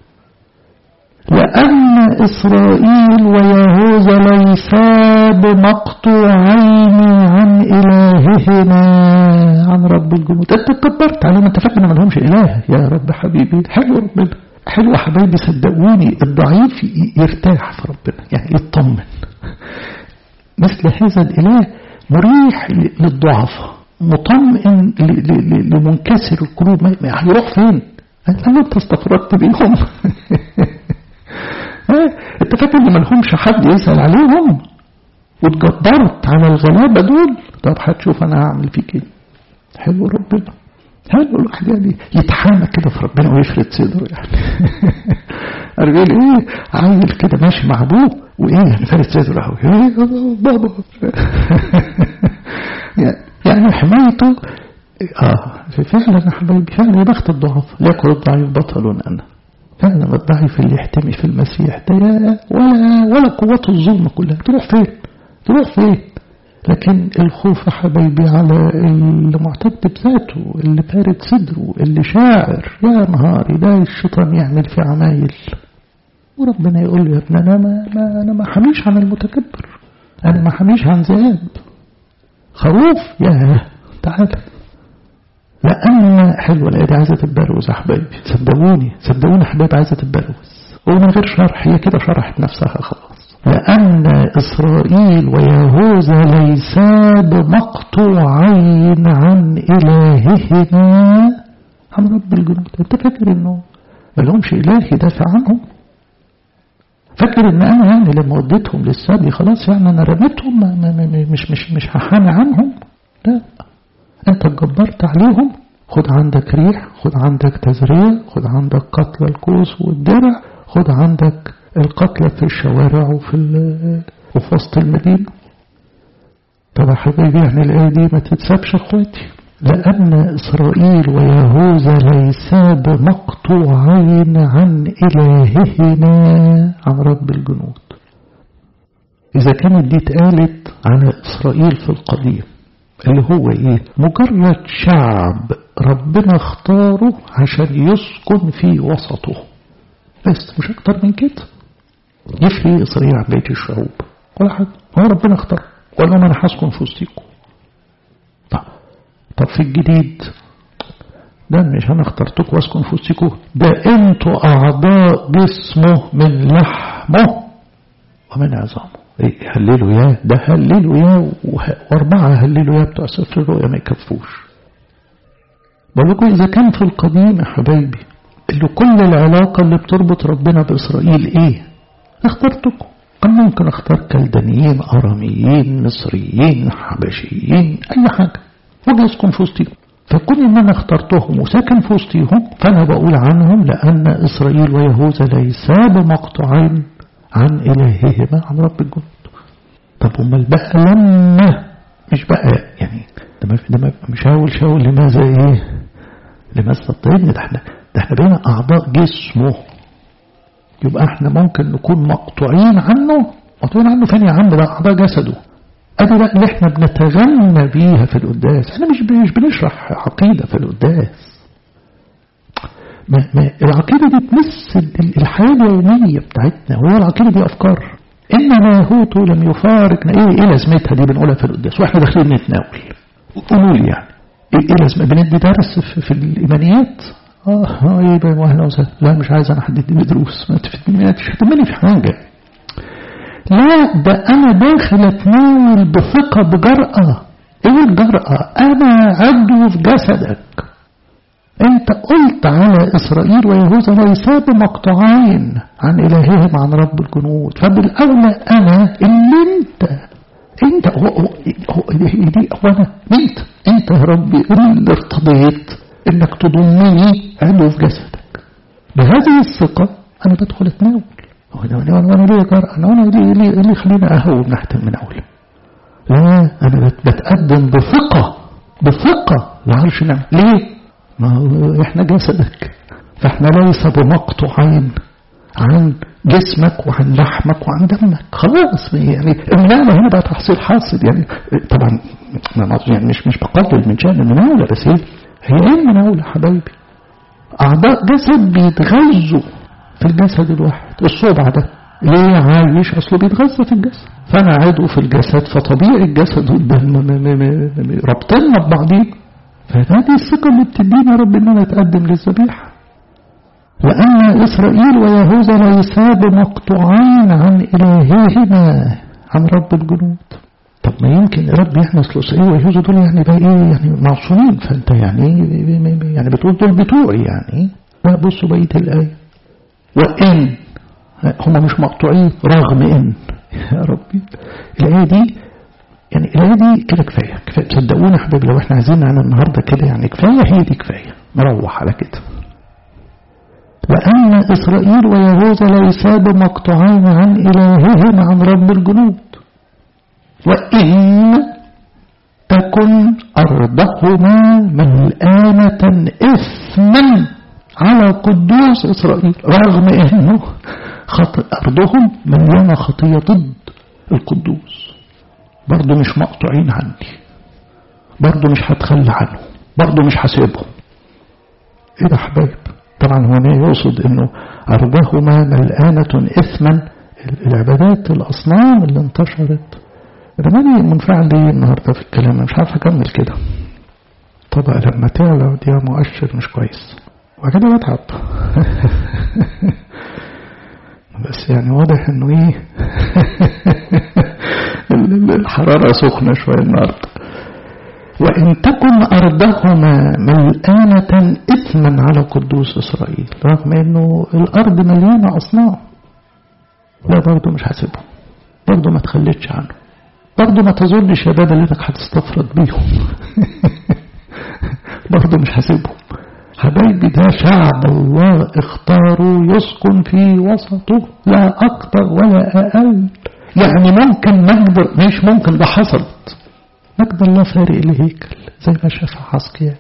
Speaker 1: لأن إسرائيل ويهوذا ليسا بمقطوعين عن إلههما عن رب الجنود أنت اتكبرت عليهم أنت فاكر ما لهمش إله يا رب حبيبي حلو ربنا حلو يا حبايبي صدقوني الضعيف يرتاح في ربنا يعني يطمن مثل هذا الإله مريح للضعفاء مطمئن لمنكسر القلوب هيروح فين؟ قال له انت استفردت بيهم انت فاكر ان ملهمش حد يسأل عليهم واتجبرت على الغلابة دول طب هتشوف انا هعمل فيك ايه حلو ربنا حلو الواحد يعني يتحامى كده في ربنا ويفرد صدره يعني ارجل ايه عيل كده ماشي مع ابوه وايه يعني فارد صدره اهو ايه بابا يعني حمايته اه فعلا يا حبايبي فعلا يا بخت الضعف ليكن الضعيف بطل انا فعلا الضعيف اللي يحتمي في المسيح ده ولا ولا قوته الظلم كلها تروح فين تروح فين لكن الخوف يا حبايبي على اللي معتد بذاته اللي فارد صدره اللي شاعر يا نهاري ده الشيطان يعمل في عمايل وربنا يقول له يا ابن انا ما, ما انا ما حميش عن المتكبر انا ما حميش عن ذئاب خروف يا تعالى لأن حلوة الآية دي عايزة تتبروز يا حبايبي صدقوني صدقوني يا حبايبي عايزة تتبروز ومن غير شرح هي كده شرحت نفسها خلاص لأن إسرائيل ويهوذا ليسا بمقطوعين عن إلههما عن رب الجنود أنت فاكر إنه ما لهمش إله يدافع عنهم فاكر ان انا يعني لما وديتهم للسبي خلاص يعني انا رميتهم ما ما ما مش مش مش هحامي عنهم لا انت اتجبرت عليهم خد عندك ريح خد عندك تزريع خد عندك قتل الكوس والدرع خد عندك القتلى في الشوارع وفي وفي وسط المدينة طب يا حبيبي يعني الآية دي ما تتسابش اخواتي لأن إسرائيل ويهوذا ليسا بمقطوعين عن إلههما عن رب الجنود إذا كانت دي اتقالت عن إسرائيل في القديم اللي هو إيه مجرد شعب ربنا اختاره عشان يسكن في وسطه بس مش أكتر من كده يفرق إسرائيل عن بيت الشعوب ولا حاجة هو ربنا اختار ولا ما أنا هسكن في وسطيكم طب طب في الجديد ده مش أنا اخترتكم واسكن في وسطيكم ده انتوا أعضاء جسمه من لحمه ومن عظامه إيه هللوا يا ده هللوا يا واربعة هللوا يا بتوع سفر الرؤيا ما يكفوش بقول لكم إذا كان في القديم يا حبايبي اللي كل العلاقة اللي بتربط ربنا بإسرائيل إيه اخترتكم كان ممكن اختار كلدانيين أراميين مصريين حبشيين أي حاجة وجه يسكن في وسطيهم فكون ان انا اخترتهم وساكن في وسطيهم فانا بقول عنهم لان اسرائيل ويهوذا ليسا بمقطوعين عن الههما عن رب الجنود طب امال بقى لما مش بقى يعني ده ده مش هقول شاول لماذا ايه لماذا اضطهدنا ده احنا ده احنا بقينا اعضاء جسمه يبقى احنا ممكن نكون مقطوعين عنه مقطوعين عنه فين يا عم ده اعضاء جسده ادي بقى اللي احنا بنتغنى بيها في القداس احنا مش مش بنشرح عقيده في القداس ما ما العقيده دي تمس الحياه اليوميه بتاعتنا وهي العقيده دي افكار ان لاهوت لم يفارق ايه ايه لازمتها دي بنقولها في القداس واحنا داخلين نتناول قولوا لي يعني ايه, إيه لازمه بندي درس في, في الايمانيات اه اه ايه بقى واهلا وسهلا لا مش عايز انا حد يديني دروس ما تفيدني مش هتمني في حاجه لا ده أنا داخل أتناول بثقة بجرأة إيه الجرأة أنا عدو في جسدك أنت قلت على إسرائيل ويهوذا ليسا بمقطوعين عن إلههم عن رب الجنود فبالأولى أنا اللي أنت أنت هو, هو, هو دي هو أنا أنت أنت يا ربي اللي ارتضيت إنك تضمني عدو في جسدك بهذه الثقة أنا بدخل أتناول وانا ليه جرأة انا ليه ليه ليه خلينا اهو نحتم من اول لا انا بتقدم بثقة بثقة لعرش نعم ليه ما هو احنا جسدك فاحنا ليس بمقطوعين عن جسمك وعن لحمك وعن دمك خلاص يعني المناولة هنا بقى تحصيل حاصل يعني طبعا يعني مش مش بقلل من شأن المناولة بس هي هي ايه المناولة حبايبي أعضاء جسد بيتغذوا في الجسد الواحد الصبع ده ليه عايش اصله بيتغذى في الجسد فانا عضو في الجسد فطبيعي الجسد والدم رابطيننا ببعضين فهذه الثقه اللي بتدينا رب ان انا اتقدم للذبيحه لان اسرائيل ويهوذا ليسا بمقطوعين عن الههما عن رب الجنود طب ما يمكن رب احنا اصل اسرائيل ويهوذا دول يعني بقى ايه يعني معصومين فانت يعني يعني بتقول دول بتوعي يعني لا بصوا بقيه الايه وإن هم مش مقطوعين رغم إن يا ربي الآية دي يعني الآية دي كده كفاية كفاية صدقونا يا حبايبي لو احنا عايزين عن النهاردة كده يعني كفاية هي دي كفاية نروح على كده لأن إسرائيل ويهوذا ليسا بمقطوعين عن إلههم عن رب الجنود وإن تكن أرضهما ملآنة إثما على قدوس إسرائيل رغم أنه خط... أرضهم مليانة خطية ضد القدوس برضه مش مقطوعين عني برضه مش هتخلى عنه برضه مش هسيبهم ايه ده حبايب طبعا هو يقصد انه أرضهما ملآنة إثما العبادات الأصنام اللي انتشرت رماني منفعل ليه النهاردة في الكلام مش عارف أكمل كده طبعا لما تعلى دي مؤشر مش كويس وكده بتعب بس يعني واضح انه ايه الحرارة سخنة شوية النهاردة وإن تكن أرضهما ملآنة إثما على قدوس إسرائيل رغم أنه الأرض مليانة أصنام لا برضه مش هسيبهم برضه ما تخليتش عنه برضه ما تظنش يا بابا انك هتستفرد بيهم برضه مش هسيبهم حبايبي ده شعب الله اختاروا يسكن في وسطه لا أكثر ولا أقل يعني ممكن مجد مش ممكن ده حصلت مجد الله فارق الهيكل زي ما شاف حسقيال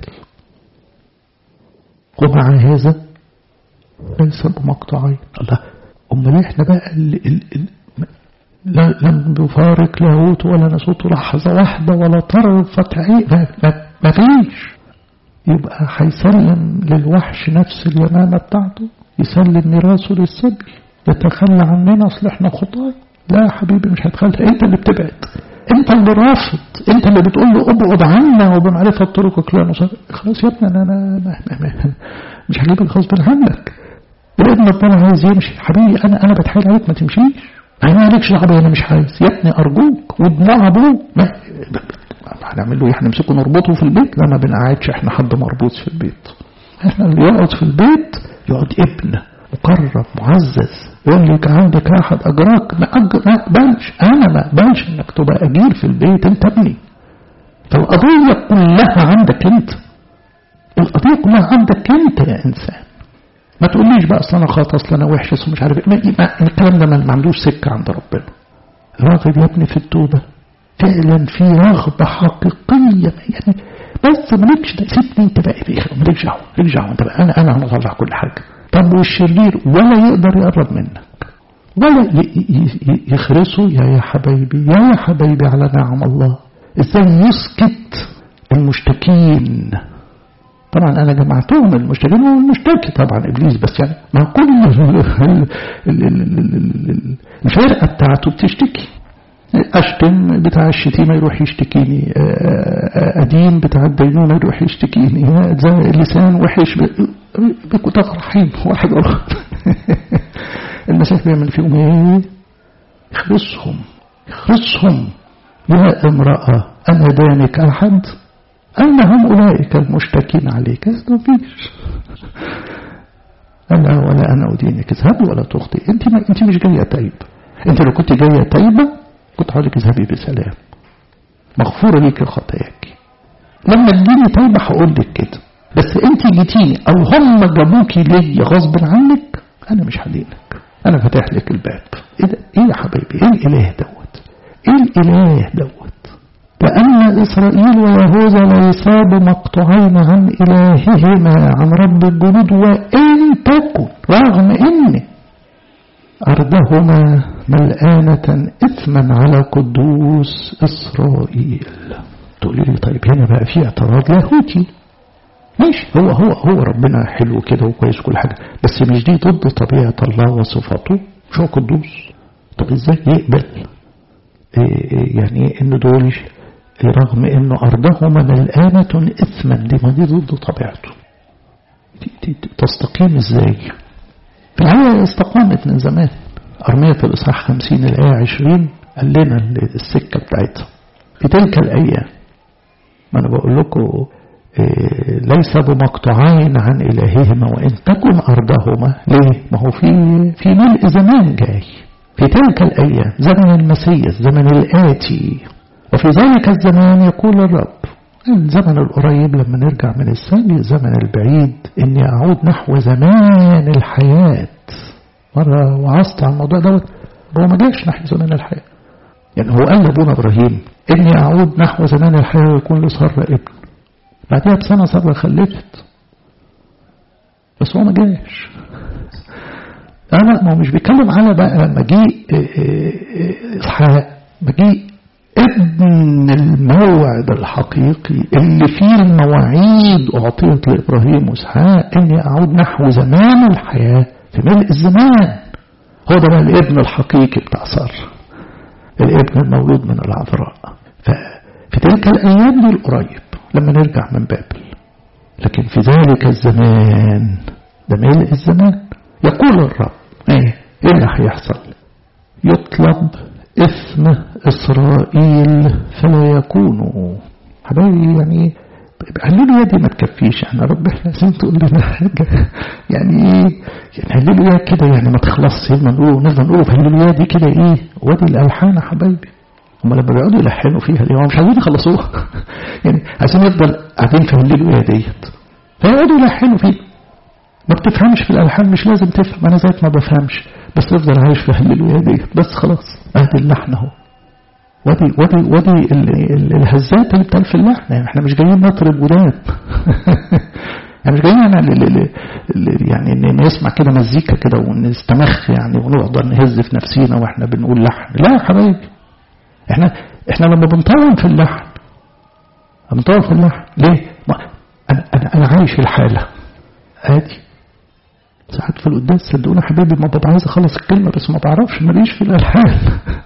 Speaker 1: ومع هذا ليس بمقطعين الله أمال إحنا بقى ال ال ال لم يفارق لاهوت ولا نسوت لحظة واحدة ولا طرفة عين ما فيش يبقى هيسلم للوحش نفس اليمامة بتاعته يسلم ميراثه للسبي يتخلى عننا اصل احنا خطاة لا يا حبيبي مش هتخلى انت اللي بتبعد انت اللي رافض انت اللي بتقول له ابعد عنا وبمعرفة طرقك لا نصر خلاص يا ابني انا, أنا ما ما مش هجيبك غصب عنك الابن ربنا عايز يمشي حبيبي انا انا بتحايل عليك ما تمشيش انا مالكش دعوه انا مش عايز يا ابني ارجوك ودموع ابوه هنعمل له احنا نمسكه نربطه في البيت لا ما بنقعدش احنا حد مربوط في البيت احنا اللي يقعد في البيت يقعد ابن مكرم معزز يقول لك عندك احد اجراك ما ما اقبلش انا ما اقبلش انك تبقى اجير في البيت انت ابني فالقضيه كلها عندك انت القضيه كلها عندك انت يا انسان ما تقوليش بقى اصل انا خاطئ اصل انا وحش اصل مش عارف ايه الكلام ده ما عندوش سكه عند ربنا راغب يا ابني في التوبه فعلا في رغبه حقيقيه يعني بس مالكش سيبني انت بقى مالكش دعوه مالكش دعوه انت بقى انا انا هطلع كل حاجه طب والشرير ولا يقدر يقرب منك ولا يخرسه يا يا حبايبي يا يا حبايبي على نعم الله ازاي يسكت المشتكين طبعا انا جمعتهم المشتكين والمشتكي طبعا ابليس بس يعني ما كل الفرقه بتاعته بتشتكي اشتم بتاع الشتيمه يروح يشتكيني ادين بتاع الدينونه يروح يشتكيني لسان وحش بيكوا تفرحين واحد ورا المسيح بيعمل فيهم ايه يخرسهم يخرسهم يا امرأة أنا دانك أحد أين هم أولئك المشتكين عليك ما فيش أنا ولا أنا أدينك اذهبي ولا تخطي أنت ما أنت مش جاية تايبة أنت لو كنت جاية تايبة كنت هقول لك اذهبي بسلام مغفورة ليك خطاياك لما تجيني تايبة هقول لك كده بس أنت جيتيني أو هم جابوكي ليا غصب عنك أنا مش هدينك أنا فاتح لك الباب إيه ده إيه يا حبيبي إيه الإله دوت إيه الإله دوت لأن إسرائيل ويهوذا ليسا بمقطوعين عن إلههما عن رب الجنود وإن تكن رغم إن أرضهما ملآنة إثما على قدوس إسرائيل تقول لي طيب هنا بقى في اعتراض لاهوتي ماشي هو هو هو ربنا حلو كده وكويس كل حاجة بس مش دي ضد طبيعة الله وصفاته مش هو قدوس طب ازاي يقبل إيه يعني ان دول رغم انه ارضهما ملآنة اثما دي ما دي ضد طبيعته تستقيم ازاي في الحقيقة استقامت من زمان أرمية الإصحاح خمسين الآية عشرين قال لنا السكة بتاعتها في تلك الأيام ما أنا بقول لكم إيه ليس بمقطوعين عن إلههما وإن تكن أرضهما ليه؟ ما هو في في ملء زمان جاي في تلك الأيام زمن المسيح زمن الآتي وفي ذلك الزمان يقول الرب الزمن القريب لما نرجع من الثاني الزمن البعيد إني أعود نحو زمان الحياة مرة وعظت على الموضوع دوت هو ما جاش نحو زمان الحياة يعني هو قال لأبونا إبراهيم إني أعود نحو زمان الحياة ويكون لسارة ابن بعدها بسنة سارة خلفت بس هو ما جاش أنا ما هو مش بيتكلم على بقى لما جه إسحاق مجيء ابن الموعد الحقيقي اللي فيه المواعيد أعطيت لإبراهيم وإسحاق إني أعود نحو زمان الحياة في ملء الزمان هو ده بقى الابن الحقيقي بتاع سارة الابن المولود من العذراء ففي تلك الأيام دي القريب لما نرجع من بابل لكن في ذلك الزمان ده ملء الزمان يقول الرب ايه ايه اللي هيحصل يطلب إثم إسرائيل فلا يكونوا حبايبي يعني هللوا يدي ما تكفيش احنا رب احنا لازم تقول لنا حاجة يعني ايه يعني هللوا يا كده يعني ما تخلصش ما نقول نفضل نقول هللوا يدي كده ايه وادي الألحان يا حبايبي هم لما بيقعدوا يلحنوا فيها دي هم مش عايزين يخلصوها يعني عايزين يفضل قاعدين في الليل ديت فيقعدوا يلحنوا فيها ما بتفهمش في الالحان مش لازم تفهم انا ذات ما بفهمش بس تفضل عايش في الليل ديت بس خلاص ادي اللحن اهو ودي ودي ودي الهزات اللي بتقال في اللحن يعني احنا مش جايين نطرب ودان يعني مش جايين يعني يعني نسمع كده مزيكا كده ونستمخ يعني ونقعد نهز في نفسينا واحنا بنقول لحن لا يا حبايبي احنا احنا لما بنطول في اللحن بنطول في اللحن ليه؟ انا انا انا عايش الحاله ادي ساعات في القداس صدقوني حبيبي ما ببقى عايز اخلص الكلمه بس ما بعرفش ماليش في الالحان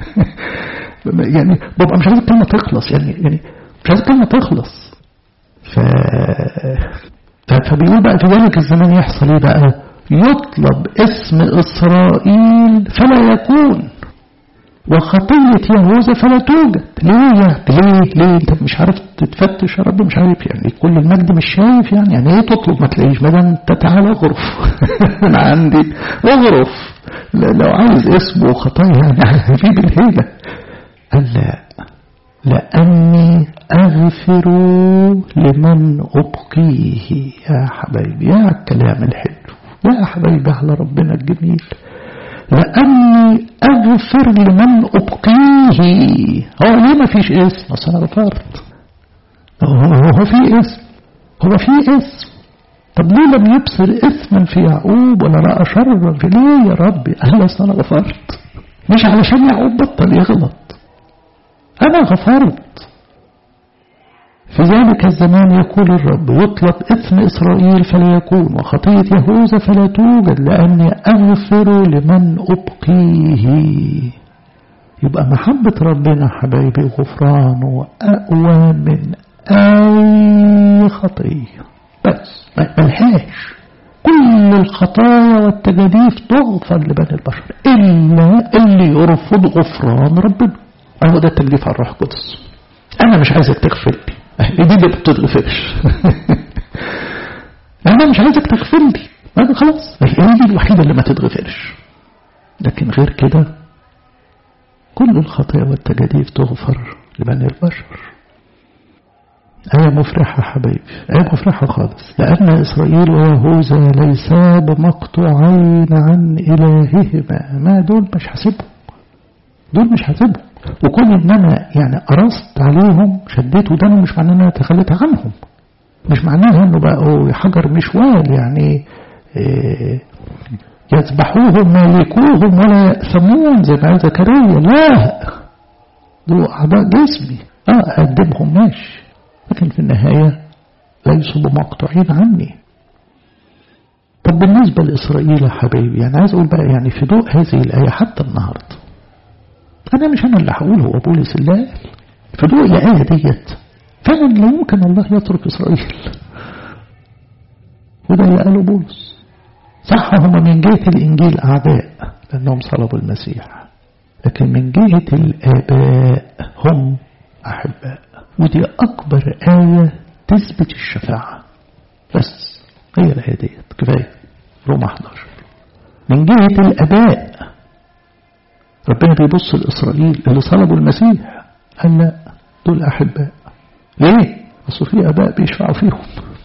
Speaker 1: يعني ببقى مش عايز الكلمه تخلص يعني يعني مش عايز الكلمه تخلص ف فبيقول بقى في ذلك الزمان يحصل ايه بقى يطلب اسم اسرائيل فلا يكون وخطية يهوذا فلا توجد ليه يعني ليه ليه انت مش عارف تتفتش يا رب مش عارف يعني كل المجد مش شايف يعني يعني ايه تطلب ما تلاقيش ما انت تعالى اغرف انا عندي اغرف لو عايز اسمه وخطايا يعني هجيب الهيلة قال لا لأني أغفر لمن أبقيه يا حبايبي يا الكلام الحلو يا حبايبي على ربنا الجميل لأني أغفر لمن أبقيه هو ليه ما فيش اسم أصل أنا غفرت هو في اسم هو في اسم طب ليه لم يبصر إثما في يعقوب ولا رأى شرا في ليه يا ربي قال أصل أنا غفرت مش علشان يعقوب بطل يغلط أنا غفرت في ذلك الزمان يقول الرب يطلب إثم إسرائيل فلا يكون وخطية يهوذا فلا توجد لأني أغفر لمن أبقيه يبقى محبة ربنا حبايبي غفرانه أقوى من أي خطية بس ملهاش كل الخطايا والتجاديف تغفر لبني البشر إلا اللي يرفض غفران ربنا أهو ده التجديف على الروح القدس أنا مش عايزك تغفر لي دي اللي بتتغفرش أنا مش عايزك تغفر لي أنا خلاص هي دي الوحيدة اللي ما تتغفرش لكن غير كده كل الخطايا والتجاديف تغفر لبني البشر آية مفرحة حبايبي آية مفرحة خالص لأن إسرائيل ويهوذا ليسا بمقطوعين عن إلههما ما دول مش حاسبهم دول مش حاسبهم وكون ان انا يعني قرصت عليهم شديت ودانهم مش معناه ان انا تخليت عنهم مش معناها انه بقوا حجر مشوال يعني إيه يذبحوهم ويليكوهم ولا يأثمون زي ما قال زكريا لا دول أعضاء جسمي اه أقدمهم ماشي لكن في النهاية ليسوا بمقطوعين عني طب بالنسبة لإسرائيل يا حبايبي يعني عايز أقول بقى يعني في ضوء هذه الآية حتى النهاردة أنا مش أنا اللي هقوله هو بولس اللي قال في ضوء الآية ديت فعلا لا يمكن الله يترك إسرائيل وده اللي قاله بولس صح هم من جهة الإنجيل أعداء لأنهم صلبوا المسيح لكن من جهة الآباء هم أحباء ودي أكبر آية تثبت الشفاعة بس هي الآية ديت كفاية روما 11 من جهة الآباء ربنا بيبص لإسرائيل اللي صلبوا المسيح قال لا دول أحباء ليه؟ أصل في آباء بيشفعوا فيهم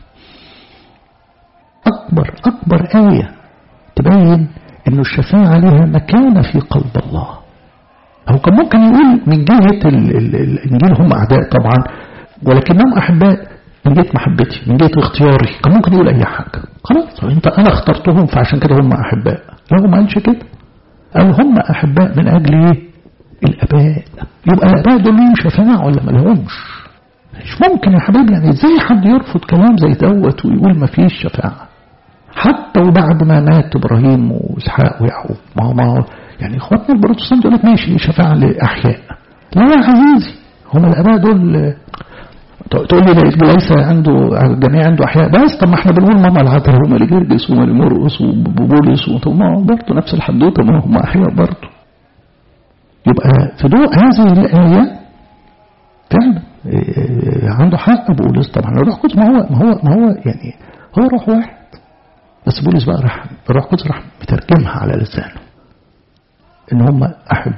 Speaker 1: أكبر أكبر آية تبين إنه الشفاعة لها مكانة في قلب الله هو كان ممكن يقول من جهة ال ال الإنجيل هم أعداء طبعا ولكنهم أحباء من جهة محبتي من جهة اختياري كان ممكن يقول أي حاجة خلاص أنت أنا اخترتهم فعشان كده هم أحباء لا هو ما قالش كده قال هم أحباء من أجل إيه؟ الآباء يبقى الآباء دول ليهم شفاعة ولا ما لهمش مش ممكن يا حبيبي يعني ازاي حد يرفض كلام زي دوت ويقول ما فيش شفاعة حتى وبعد ما مات إبراهيم وإسحاق ويعقوب ما هو ما هو يعني إخواتنا البروتستانت يقول لك ماشي شفاعة لأحياء لا يا عزيزي هم الآباء دول تقول لي ليس عنده الجميع عنده أحياء بس طب ما احنا بنقول ماما العذراء وما لجرجس وما لمرقس وبولس وما برضه نفس الحدوتة ما هم أحياء برضه يبقى في ضوء هذه الآية فعلا عنده حق بولس طبعا الروح القدس ما هو ما هو ما هو يعني هو روح واحد بس بولس بقى راح الروح القدس راح مترجمها على لسانه ان هم احباء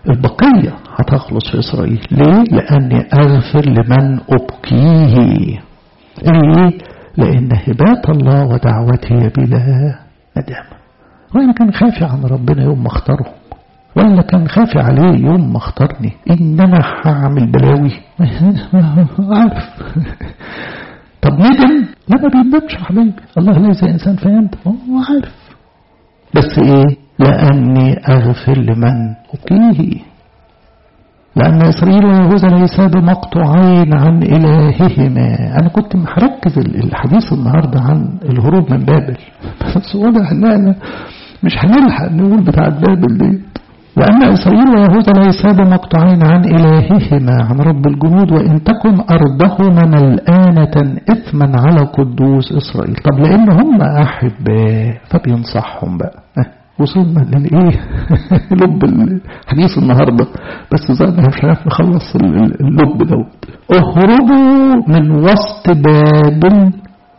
Speaker 1: البقية هتخلص في إسرائيل ليه؟ لأني أغفر لمن أبقيه ليه؟ لأن هبات الله ودعوته بلا ندامة وأنا كان خافي عن ربنا يوم ما اختاره ولا كان خافي عليه يوم ما اختارني إن أنا هعمل بلاوي عارف طب ندم لا ما بيندمش يا حبيبي الله ليس إنسان فيندم هو عارف بس إيه لأني أغفر لمن أبقيه لأن إسرائيل ويهوذا ليسا بمقطوعين عن إلههما أنا كنت محركز الحديث النهاردة عن الهروب من بابل بس واضح إن أنا مش هنلحق نقول بتاعة بابل دي لأن إسرائيل ويهوذا ليسا بمقطوعين عن إلههما عن رب الجنود وإن تكن أرضهما ملآنة إثما على قدوس إسرائيل طب لأن هم أحباء فبينصحهم بقى وصلنا للايه لب الحديث النهارده بس زي ما مش عارف نخلص اللب دوت اهربوا من وسط بابل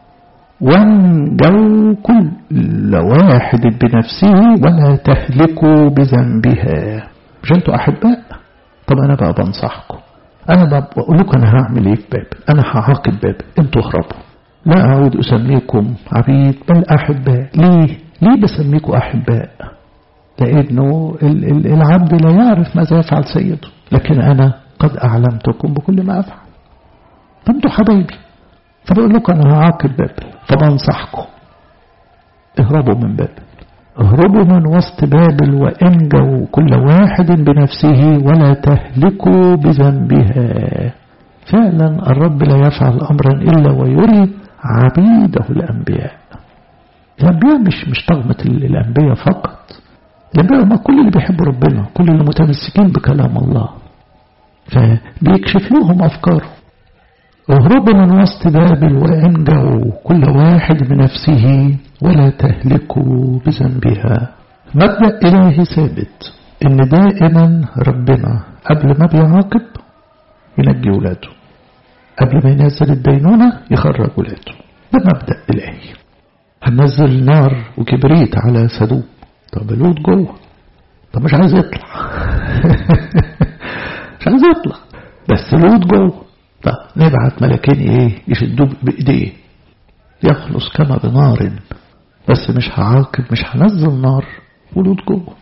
Speaker 1: وانجوا كل واحد بنفسه ولا تهلكوا بذنبها مش انتوا احباء طب انا بقى بنصحكم انا بقى بقول لكم انا هعمل ايه في بابل انا هعاقب بابل انتوا اهربوا لا اعود اسميكم عبيد بل احباء ليه ليه بسميكم أحباء لأنه العبد لا يعرف ماذا يفعل سيده لكن أنا قد أعلمتكم بكل ما أفعل فأنتوا حبايبي فبقول لكم أنا هعاقب بابل فبنصحكم اهربوا من بابل اهربوا من وسط بابل وانجوا كل واحد بنفسه ولا تهلكوا بذنبها فعلا الرب لا يفعل أمرا إلا ويري عبيده الأنبياء الأنبياء مش مش طغمة الأنبياء فقط الأنبياء هم كل اللي بيحبوا ربنا كل اللي متمسكين بكلام الله فبيكشف لهم أفكاره اهربوا من وسط بابل وانجوا كل واحد بنفسه ولا تهلكوا بذنبها مبدأ إلهي ثابت إن دائما ربنا قبل ما بيعاقب ينجي ولاده قبل ما ينزل الدينونة يخرج ولاده ده مبدأ إلهي هننزل نار وكبريت على سدوم طب لوط جوه طب مش عايز يطلع مش عايز يطلع بس لوط جوه طب نبعت ملكين ايه يشدوه بايديه يخلص كما بنار بس مش هعاقب مش هنزل نار ولوط جوه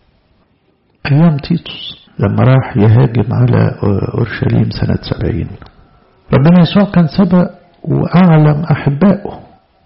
Speaker 1: ايام تيتوس لما راح يهاجم على اورشليم سنة سبعين ربنا يسوع كان سبق واعلم احبائه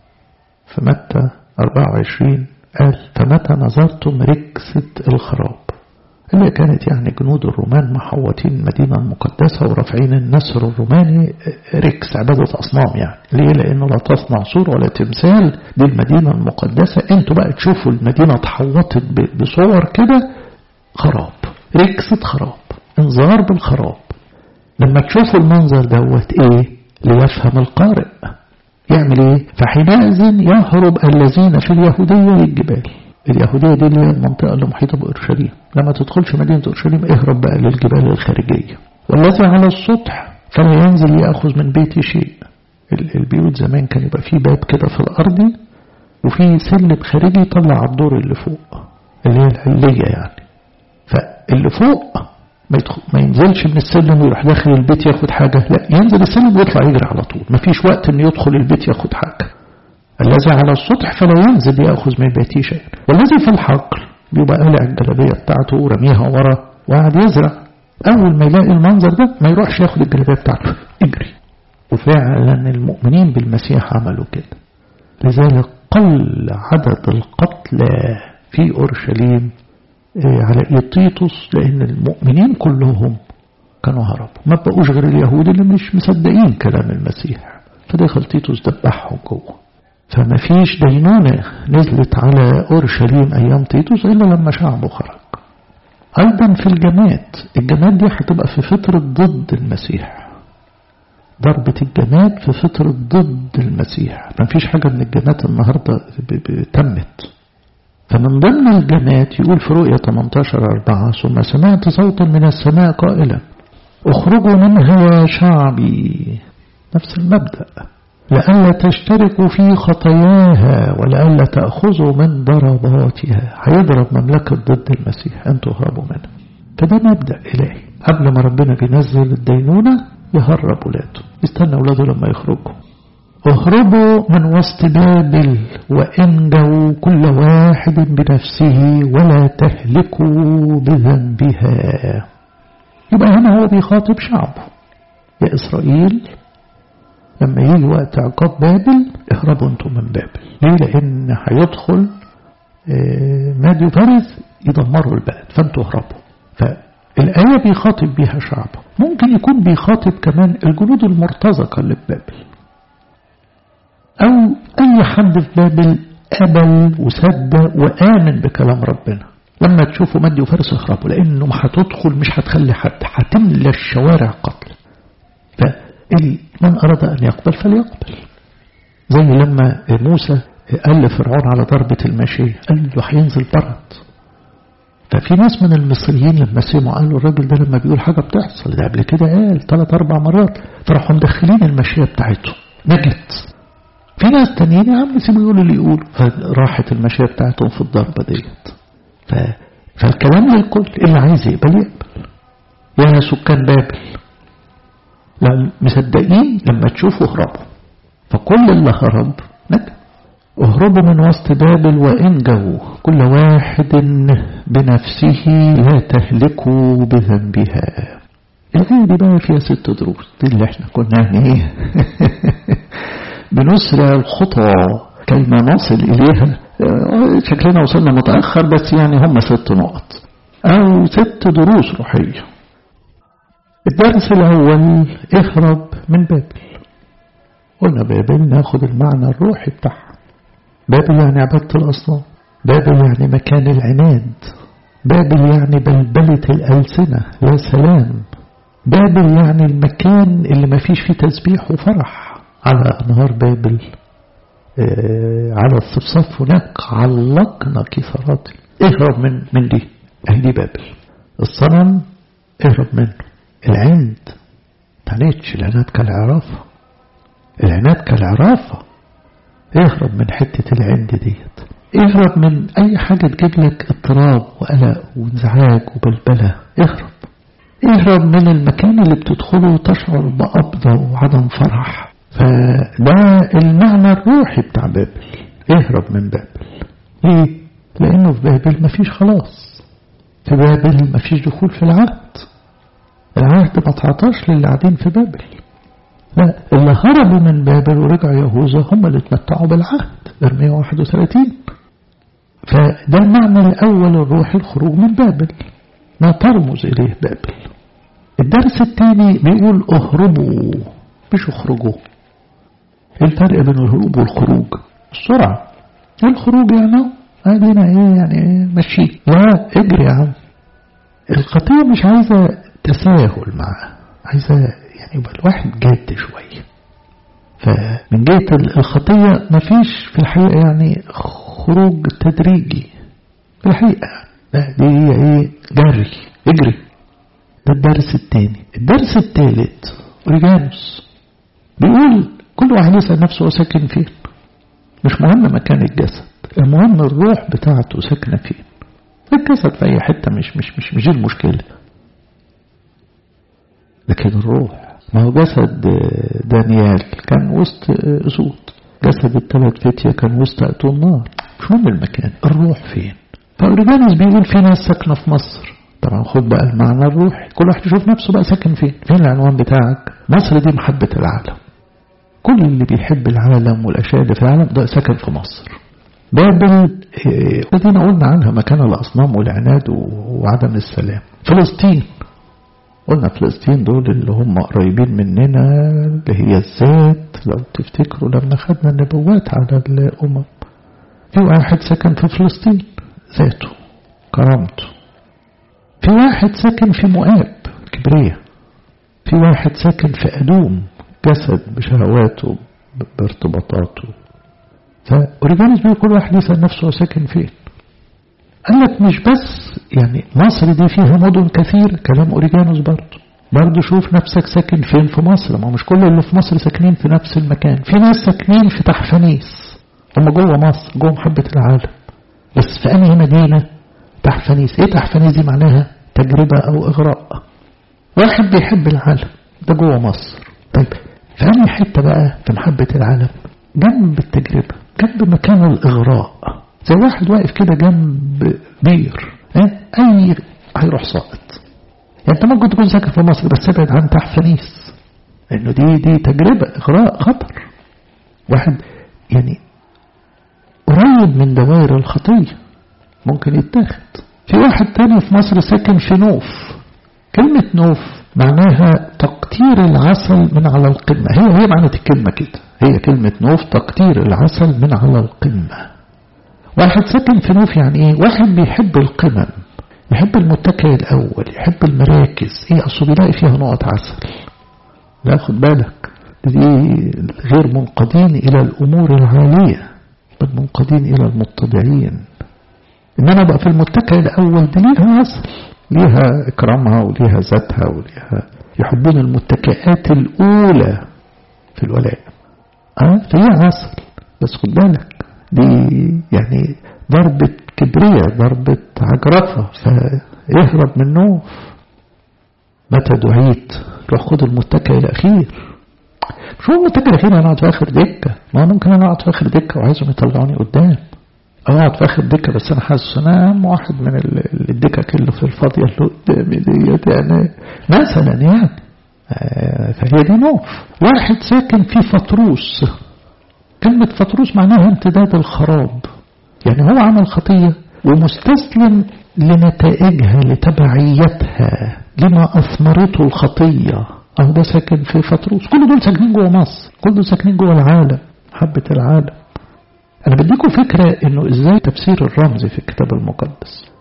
Speaker 1: في متى 24 قال فمتى نظرتم ركسة الخراب اللي كانت يعني جنود الرومان محوطين المدينة المقدسة ورافعين النسر الروماني ركس عبادة أصنام يعني ليه لأنه لا تصنع صور ولا تمثال دي المدينة المقدسة انتوا بقى تشوفوا المدينة اتحوطت بصور كده خراب ركسة خراب انذار بالخراب لما تشوفوا المنظر دوت ايه ليفهم القارئ يعمل ايه فحينئذ يهرب الذين في اليهودية للجبال اليهودية دي اللي هي المنطقة اللي محيطة بأورشليم لما تدخلش مدينة أورشليم اهرب بقى للجبال الخارجية والذي على السطح فلا ينزل يأخذ من بيتي شيء البيوت زمان كان يبقى فيه باب كده في الأرض وفي سلم خارجي يطلع على الدور اللي فوق اللي هي العلية يعني فاللي فوق ما, يدخل ما ينزلش من السلم ويروح داخل البيت ياخد حاجة لا ينزل السلم ويطلع يجري على طول ما فيش وقت انه يدخل البيت ياخد حاجة الذي على السطح فلا ينزل يأخذ من بيته شيئا والذي في الحقل بيبقى قلع الجلابية بتاعته ورميها ورا وقاعد يزرع أول ما يلاقي المنظر ده ما يروحش ياخد الجلابية بتاعته يجري وفعلا المؤمنين بالمسيح عملوا كده لذلك قل عدد القتلى في أورشليم على إيطيطس لأن المؤمنين كلهم كانوا هربوا ما بقوش غير اليهود اللي مش مصدقين كلام المسيح فدخل تيتوس دبحهم جوه فما فيش دينونة نزلت على أورشليم أيام تيتوس إلا لما شعبه خرج أيضا في الجماد الجماد دي هتبقى في فترة ضد المسيح ضربة الجماد في فترة ضد المسيح ما فيش حاجة من الجماد النهاردة تمت فمن ضمن الجماد يقول في رؤية 18 أربعة ثم سمعت صوتا من السماء قائلا اخرجوا منها يا شعبي نفس المبدأ لئلا تشتركوا في خطاياها ولئلا تأخذوا من ضرباتها هيضرب مملكة ضد المسيح أنتوا هربوا منها فده مبدأ إلهي قبل ما ربنا بينزل الدينونة يهرب ولاده يستنى ولاده لما يخرجوا اهربوا من وسط بابل وانجوا كل واحد بنفسه ولا تهلكوا بذنبها يبقى هنا هو بيخاطب شعبه يا إسرائيل لما يجي وقت عقاب بابل اهربوا انتم من بابل ليه لأن هيدخل مادي فارس يدمروا البلد فانتوا اهربوا فالآية بيخاطب بيها شعبه ممكن يكون بيخاطب كمان الجنود المرتزقة اللي في بابل أو أي حد في بابل قبل وصدق وآمن بكلام ربنا لما تشوفوا مادي وفارس اهربوا لأنه ما هتدخل مش هتخلي حد هتملى الشوارع قتل فمن أراد أن يقبل فليقبل زي لما موسى قال لفرعون على ضربة الماشية قال له هينزل برد ففي ناس من المصريين لما سمعوا قالوا الراجل ده لما بيقول حاجة بتحصل ده قبل كده قال ثلاث أربع مرات فراحوا مدخلين الماشية بتاعته نجت في ناس تانيين يا عم سيبوا يقولوا اللي يقولوا فراحت الماشية بتاعتهم في الضربة ديت ف... فالكلام للكل اللي عايز يقبل يقبل يا سكان بابل لا مصدقين لما تشوفوا اهربوا فكل اللي هرب نجا اهربوا من وسط بابل وانجوا كل واحد بنفسه لا تهلكوا بذنبها الآية دي بقى فيها ست دروس دي اللي احنا كنا يعني ايه بنسرع الخطى كيما نصل إليها شكلنا وصلنا متأخر بس يعني هم ست نقط أو ست دروس روحية الدرس الأول اهرب من بابل قلنا بابل ناخد المعنى الروحي بتاعها بابل يعني عبادة الأصنام بابل يعني مكان العناد بابل يعني بلبلة الألسنة لا سلام بابل يعني المكان اللي ما فيش فيه تسبيح وفرح على أنهار بابل آه على الصفصاف هناك علقنا كثرات اهرب من من دي اهدي بابل الصنم اهرب منه العند تعنيتش العناد كالعرافة العناد كالعرافة اهرب من حتة العند ديت اهرب من اي حاجة تجيب لك اضطراب وقلق وانزعاج وبلبلة اهرب اهرب من المكان اللي بتدخله وتشعر بقبضة وعدم فرح فده المعنى الروحي بتاع بابل اهرب من بابل ليه؟ لانه في بابل مفيش خلاص في بابل مفيش دخول في العهد العهد ما تعطاش للي قاعدين في بابل لا اللي هربوا من بابل ورجعوا يهوذا هم اللي اتمتعوا بالعهد ارمية 31 فده المعنى الأول الروحي الخروج من بابل ما ترمز إليه بابل الدرس الثاني بيقول اهربوا مش اخرجوا ايه الفرق بين الهروب والخروج السرعة الخروج يعني ادينا ايه يعني ايه مشي لا اجري يا عم الخطية مش عايزة تساهل معاه عايزة يعني يبقى الواحد جاد شوية فمن جهة الخطية مفيش في الحقيقة يعني خروج تدريجي في الحقيقة لا دي هي ايه جري اجري ده الدرس الثاني الدرس الثالث اوريجانوس بيقول كل واحد يسأل نفسه هو ساكن فين مش مهم مكان الجسد المهم الروح بتاعته ساكنة فين الجسد في أي حتة مش مش مش مش المشكلة لكن الروح ما هو جسد دانيال كان وسط أسود جسد الثلاث فتية كان وسط أتون نار مش مهم المكان الروح فين فأوريجانوس بيقول في ناس ساكنة في مصر طبعا خد بقى المعنى الروحي كل واحد يشوف نفسه بقى ساكن فين فين العنوان بتاعك مصر دي محبة العالم كل اللي بيحب العالم والأشياء اللي في العالم ده سكن في مصر بابل الذين قلنا عنها مكان الأصنام والعناد وعدم السلام فلسطين قلنا فلسطين دول اللي هم قريبين مننا اللي هي الذات لو تفتكروا لما خدنا النبوات على الأمم في واحد سكن في فلسطين ذاته كرامته في واحد ساكن في مؤاب كبرية في واحد ساكن في أدوم جسد بشهواته بارتباطاته فأوريجانوس بيقول كل واحد يسأل نفسه هو ساكن فين قال لك مش بس يعني مصر دي فيها مدن كثير كلام أوريجانوس برضه برضه شوف نفسك ساكن فين في مصر ما مش كل اللي في مصر ساكنين في نفس المكان في ناس ساكنين في تحفنيس هم جوه مصر جوه محبة العالم بس في أنهي مدينة تحفنيس ايه تحفنيس دي معناها تجربة أو إغراء واحد بيحب العالم ده جوه مصر طيب في أي حتة بقى في محبة العالم جنب التجربة جنب مكان الإغراء زي واحد واقف كده جنب بير أي هيروح ساقط يعني أنت ممكن تكون ساكن في مصر بس ابعد عن تحفنيس لأنه دي دي تجربة إغراء خطر واحد يعني قريب من دوائر الخطية ممكن يتاخد في واحد تاني في مصر ساكن في نوف كلمة نوف معناها تقطير العسل من على القمة هي هي معنى الكلمة كده هي كلمة نوف تقطير العسل من على القمة واحد ساكن في نوف يعني ايه واحد بيحب القمم يحب المتكئ الأول يحب المراكز ايه أصله بيلاقي فيها نقط عسل لا خد بالك دي غير منقادين إلى الأمور العالية بل منقادين إلى المتضعين إن أنا بقى في المتكئ الأول دي ليها عسل ليها إكرامها وليها ذاتها وليها يحبون المتكئات الأولى في الولاء أه فيها عسل بس خد بالك دي يعني ضربة كبرية ضربة عجرفة فيهرب من نوف متى دعيت روح خد المتكئ الأخير مش هو المتكئ الأخير أنا أقعد في آخر دكة ما ممكن أنا أقعد في آخر دكة وعايزهم يطلعوني قدام أو أقعد في آخر دكة بس أنا حاسس أنا أهم واحد من الدكك اللي في الفاضية اللي قدامي ديت يعني مثلا يعني فهي دي نوف واحد ساكن في فطروس كلمة فطروس معناها امتداد الخراب يعني هو عمل خطية ومستسلم لنتائجها لتبعيتها لما أثمرته الخطية أهو ده ساكن في فطروس كل دول ساكنين جوه مصر كل دول ساكنين جوه العالم حبة العالم أنا بديكم فكرة إنه إزاي تفسير الرمز في الكتاب المقدس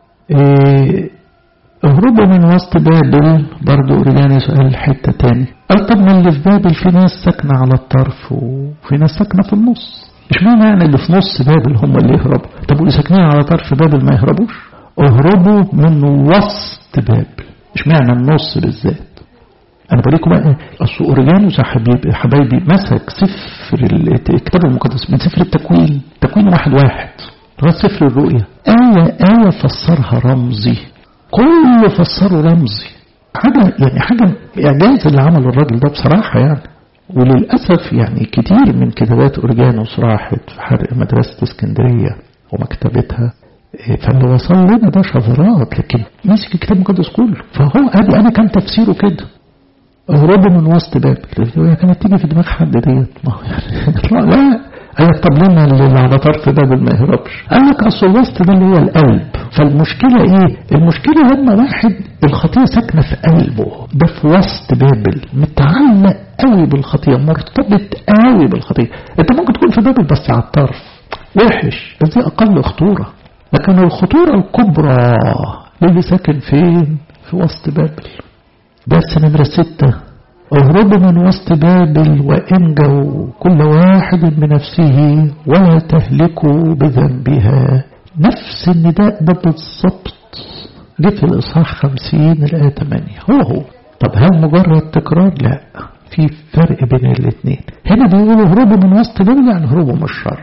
Speaker 1: إيه اهربوا من وسط بابل برضو رجعني سؤال حتة تاني قال طب ما اللي في بابل في ناس ساكنة على الطرف وفي ناس ساكنة في النص مش معنى يعني اللي في نص بابل هم اللي يهربوا طب واللي ساكنين على طرف بابل ما يهربوش اهربوا من وسط بابل مش معنى النص بالذات انا بوريكم بقى اصل اوريجانوس يا حبيبي حبايبي مسك سفر الكتاب المقدس من سفر التكوين تكوين واحد واحد لغايه سفر الرؤيا آية آية فسرها رمزي كله فسره رمزي حاجة يعني حاجة إعجاز اللي عمله الراجل ده بصراحة يعني وللأسف يعني كتير من كتابات أورجانوس راحت في حرق مدرسة اسكندرية ومكتبتها فاللي وصل لنا ده شذرات لكن مسك الكتاب المقدس كله فهو ادي انا كان تفسيره كده اهربوا من وسط بابل هي كانت تيجي في دماغ حد ديت ما هو يعني لا قال لك طب لما اللي على طرف بابل ما يهربش قال لك اصل الوسط ده اللي هو القلب فالمشكله ايه المشكله لما واحد الخطيه ساكنه في قلبه ده في وسط بابل متعلق قوي بالخطيه مرتبط قوي بالخطيه انت ممكن تكون في بابل بس على الطرف وحش بس دي اقل خطوره لكن الخطوره الكبرى اللي ساكن فين في وسط بابل بس نمرة ستة اهربوا من وسط بابل وانجوا كل واحد بنفسه ولا تهلكوا بذنبها نفس النداء ده بالظبط جه في الإصحاح خمسين الآية 8 هو هو طب هل مجرد تكرار؟ لا في فرق بين الاثنين هنا بيقولوا اهربوا من وسط بابل يعني اهربوا من الشر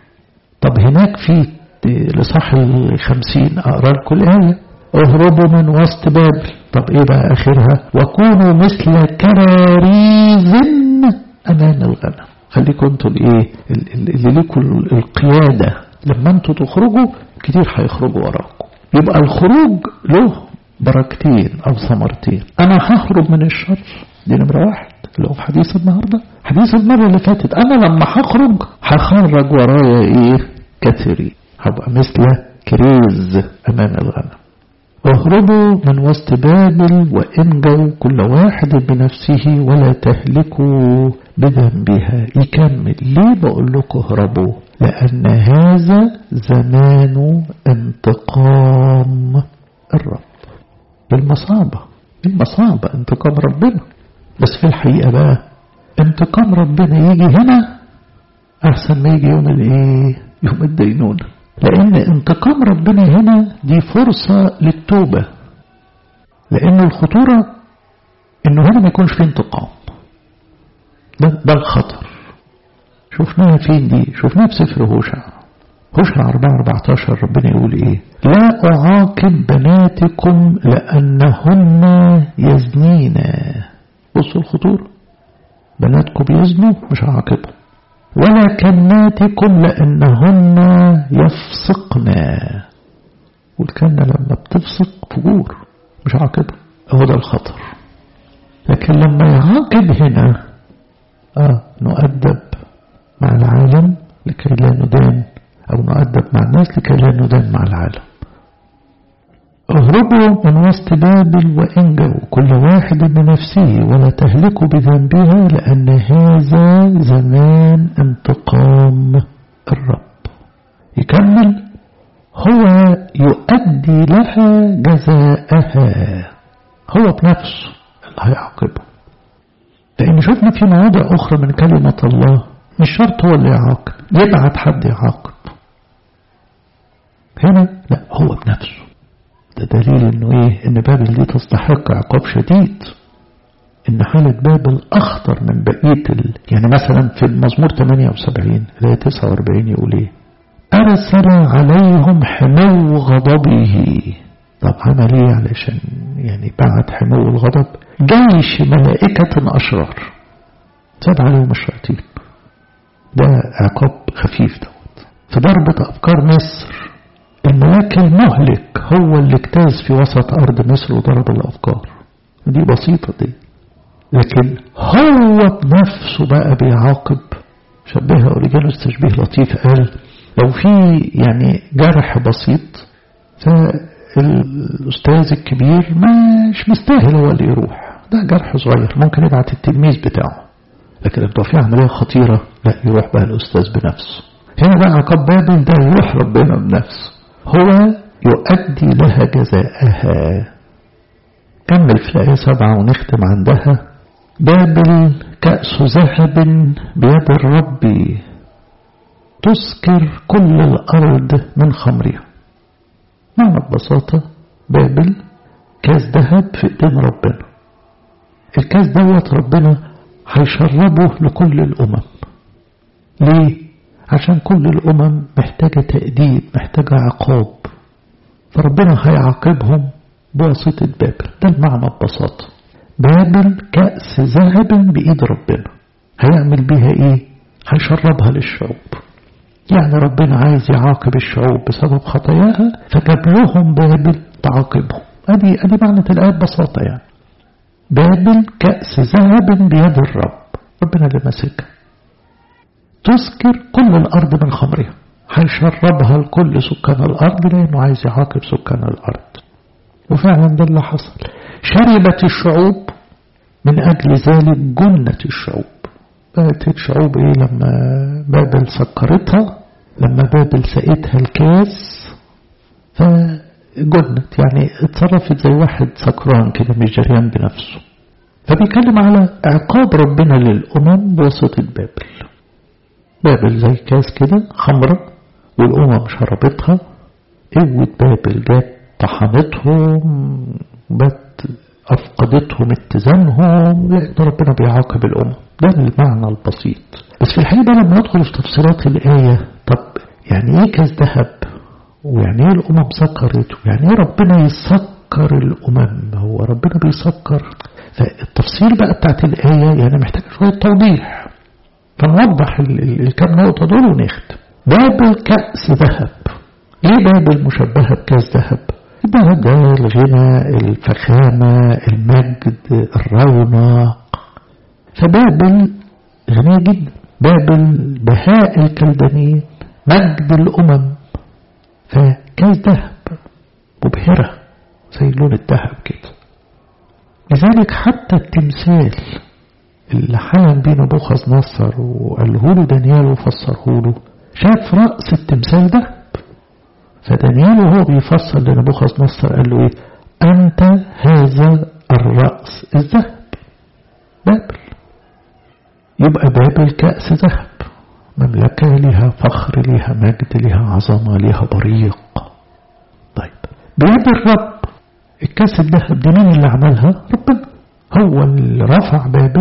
Speaker 1: طب هناك في الإصحاح الخمسين أقرأ لكم الآية اهربوا من وسط بابل طب ايه بقى اخرها وكونوا مثل كراريز امان الغنم خليكم انتوا الايه اللي ليكوا القيادة لما انتوا تخرجوا كتير هيخرجوا وراكم يبقى الخروج له بركتين او ثمرتين انا ههرب من الشر دي نمرة واحد اللي هو في حديث النهاردة حديث المرة اللي فاتت انا لما هخرج هخرج ورايا ايه كثيرين هبقى مثل كريز امام الغنم اهربوا من وسط بابل وانجوا كل واحد بنفسه ولا تهلكوا بذنبها يكمل ليه بقول لكم اهربوا لأن هذا زمان انتقام الرب بالمصابة بالمصابة انتقام ربنا بس في الحقيقة بقى انتقام ربنا يجي هنا أحسن ما يجي يوم الايه يوم الدينونة لأن انتقام ربنا هنا دي فرصة للتوبة لأن الخطورة إنه هنا ما يكونش فيه انتقام ده, ده الخطر شفناها فين دي شفناها في سفر هوشع هوشع 4 14 ربنا يقول ايه لا أعاقب بناتكم لأنهن يزنين بصوا الخطورة بناتكم يزنوا مش هعاقبهم ولا كناتكم لأنهن يفسقن والكنة لما بتفسق فجور مش عاقبها هو ده الخطر لكن لما يعاقب هنا آه نؤدب مع العالم لكي لا ندان أو نؤدب مع الناس لكي لا ندان مع العالم اهربوا من وسط بابل وانجوا كل واحد بنفسه ولا تهلكوا بذنبها لأن هذا زمان انتقام الرب يكمل هو يؤدي لها جزاءها هو بنفسه اللي هيعاقبه لأن شفنا في مواضع أخرى من كلمة الله مش شرط هو اللي يعاقب يبعت حد يعاقب هنا لا هو بنفسه ده دليل انه ايه ان بابل دي تستحق عقاب شديد ان حالة بابل اخطر من بقية ال... يعني مثلا في المزمور 78 لا 49 يقول ايه ارسل عليهم حمو غضبه طب عمل ايه علشان يعني بعت حمو الغضب جيش ملائكة اشرار ساب عليهم الشياطين ده عقاب خفيف دوت في ضربة افكار مصر الملاك المهلك هو اللي اجتاز في وسط أرض مصر وضرب الأفكار دي بسيطة دي لكن هو بنفسه بقى بيعاقب شبهها أوريجانوس تشبيه لطيف قال لو في يعني جرح بسيط فالأستاذ الكبير مش مستاهل هو اللي يروح ده جرح صغير ممكن يبعت التلميذ بتاعه لكن لو في عملية خطيرة لا يروح بقى الأستاذ بنفسه هنا بقى عقاب بابل ده يروح ربنا بنفسه هو يؤدي لها جزاءها كمل في الآية سبعة ونختم عندها بابل كأس ذهب بيد الرب تسكر كل الأرض من خمرها معنى ببساطة بابل كاس ذهب في ايدين ربنا الكاس دوت ربنا هيشربه لكل الأمم ليه؟ عشان كل الأمم محتاجة تأديب محتاجة عقاب فربنا هيعاقبهم بواسطة بابل ده المعنى ببساطة بابل كأس ذهب بإيد ربنا هيعمل بيها إيه هيشربها للشعوب يعني ربنا عايز يعاقب الشعوب بسبب خطاياها فجاب لهم بابل تعاقبهم أدي أدي معنى الآية ببساطة يعني بابل كأس ذهب بيد الرب ربنا اللي ماسكها تسكر كل الأرض من خمرها هيشربها لكل سكان الأرض لأنه عايز يعاقب سكان الأرض وفعلا ده اللي حصل شربت الشعوب من أجل ذلك جنة الشعوب بقت الشعوب إيه لما بابل سكرتها لما بابل سقتها الكاس فجنت يعني اتصرفت زي واحد سكران كده مش جريان بنفسه فبيتكلم على عقاب ربنا للأمم بواسطة بابل بابل زي كاس كده خمرة والأمم شربتها قوة بابل جت طحنتهم بت أفقدتهم اتزانهم لأن ربنا بيعاقب الأمم ده المعنى البسيط بس في الحقيقة لما ندخل في تفسيرات الآية طب يعني إيه كاس ذهب ويعني إيه الأمم سكرت ويعني إيه ربنا يسكر الأمم هو ربنا بيسكر فالتفسير بقى بتاعت الآية يعني محتاج شوية توضيح فنوضح الكام نقطة دول ونختم بابل كأس ذهب ليه بابل مشبهة بكأس ذهب البهجة الغنى الفخامة المجد الرونق فبابل غنية جدا بابل بهاء الكلدانيين مجد الأمم فكأس ذهب مبهرة زي لون الذهب كده لذلك حتى التمثال اللي حلم بيه نبوخذ نصر وقاله له دانيال وفسره له شاف رأس التمثال ده فدانيال وهو بيفسر لنبوخذ نصر قال له ايه أنت هذا الرأس الذهب بابل يبقى بابل كأس ذهب مملكة لها فخر لها مجد لها عظمة لها بريق طيب بيد الرب الكاس الذهب دي مين اللي عملها ربنا هو اللي رفع بابل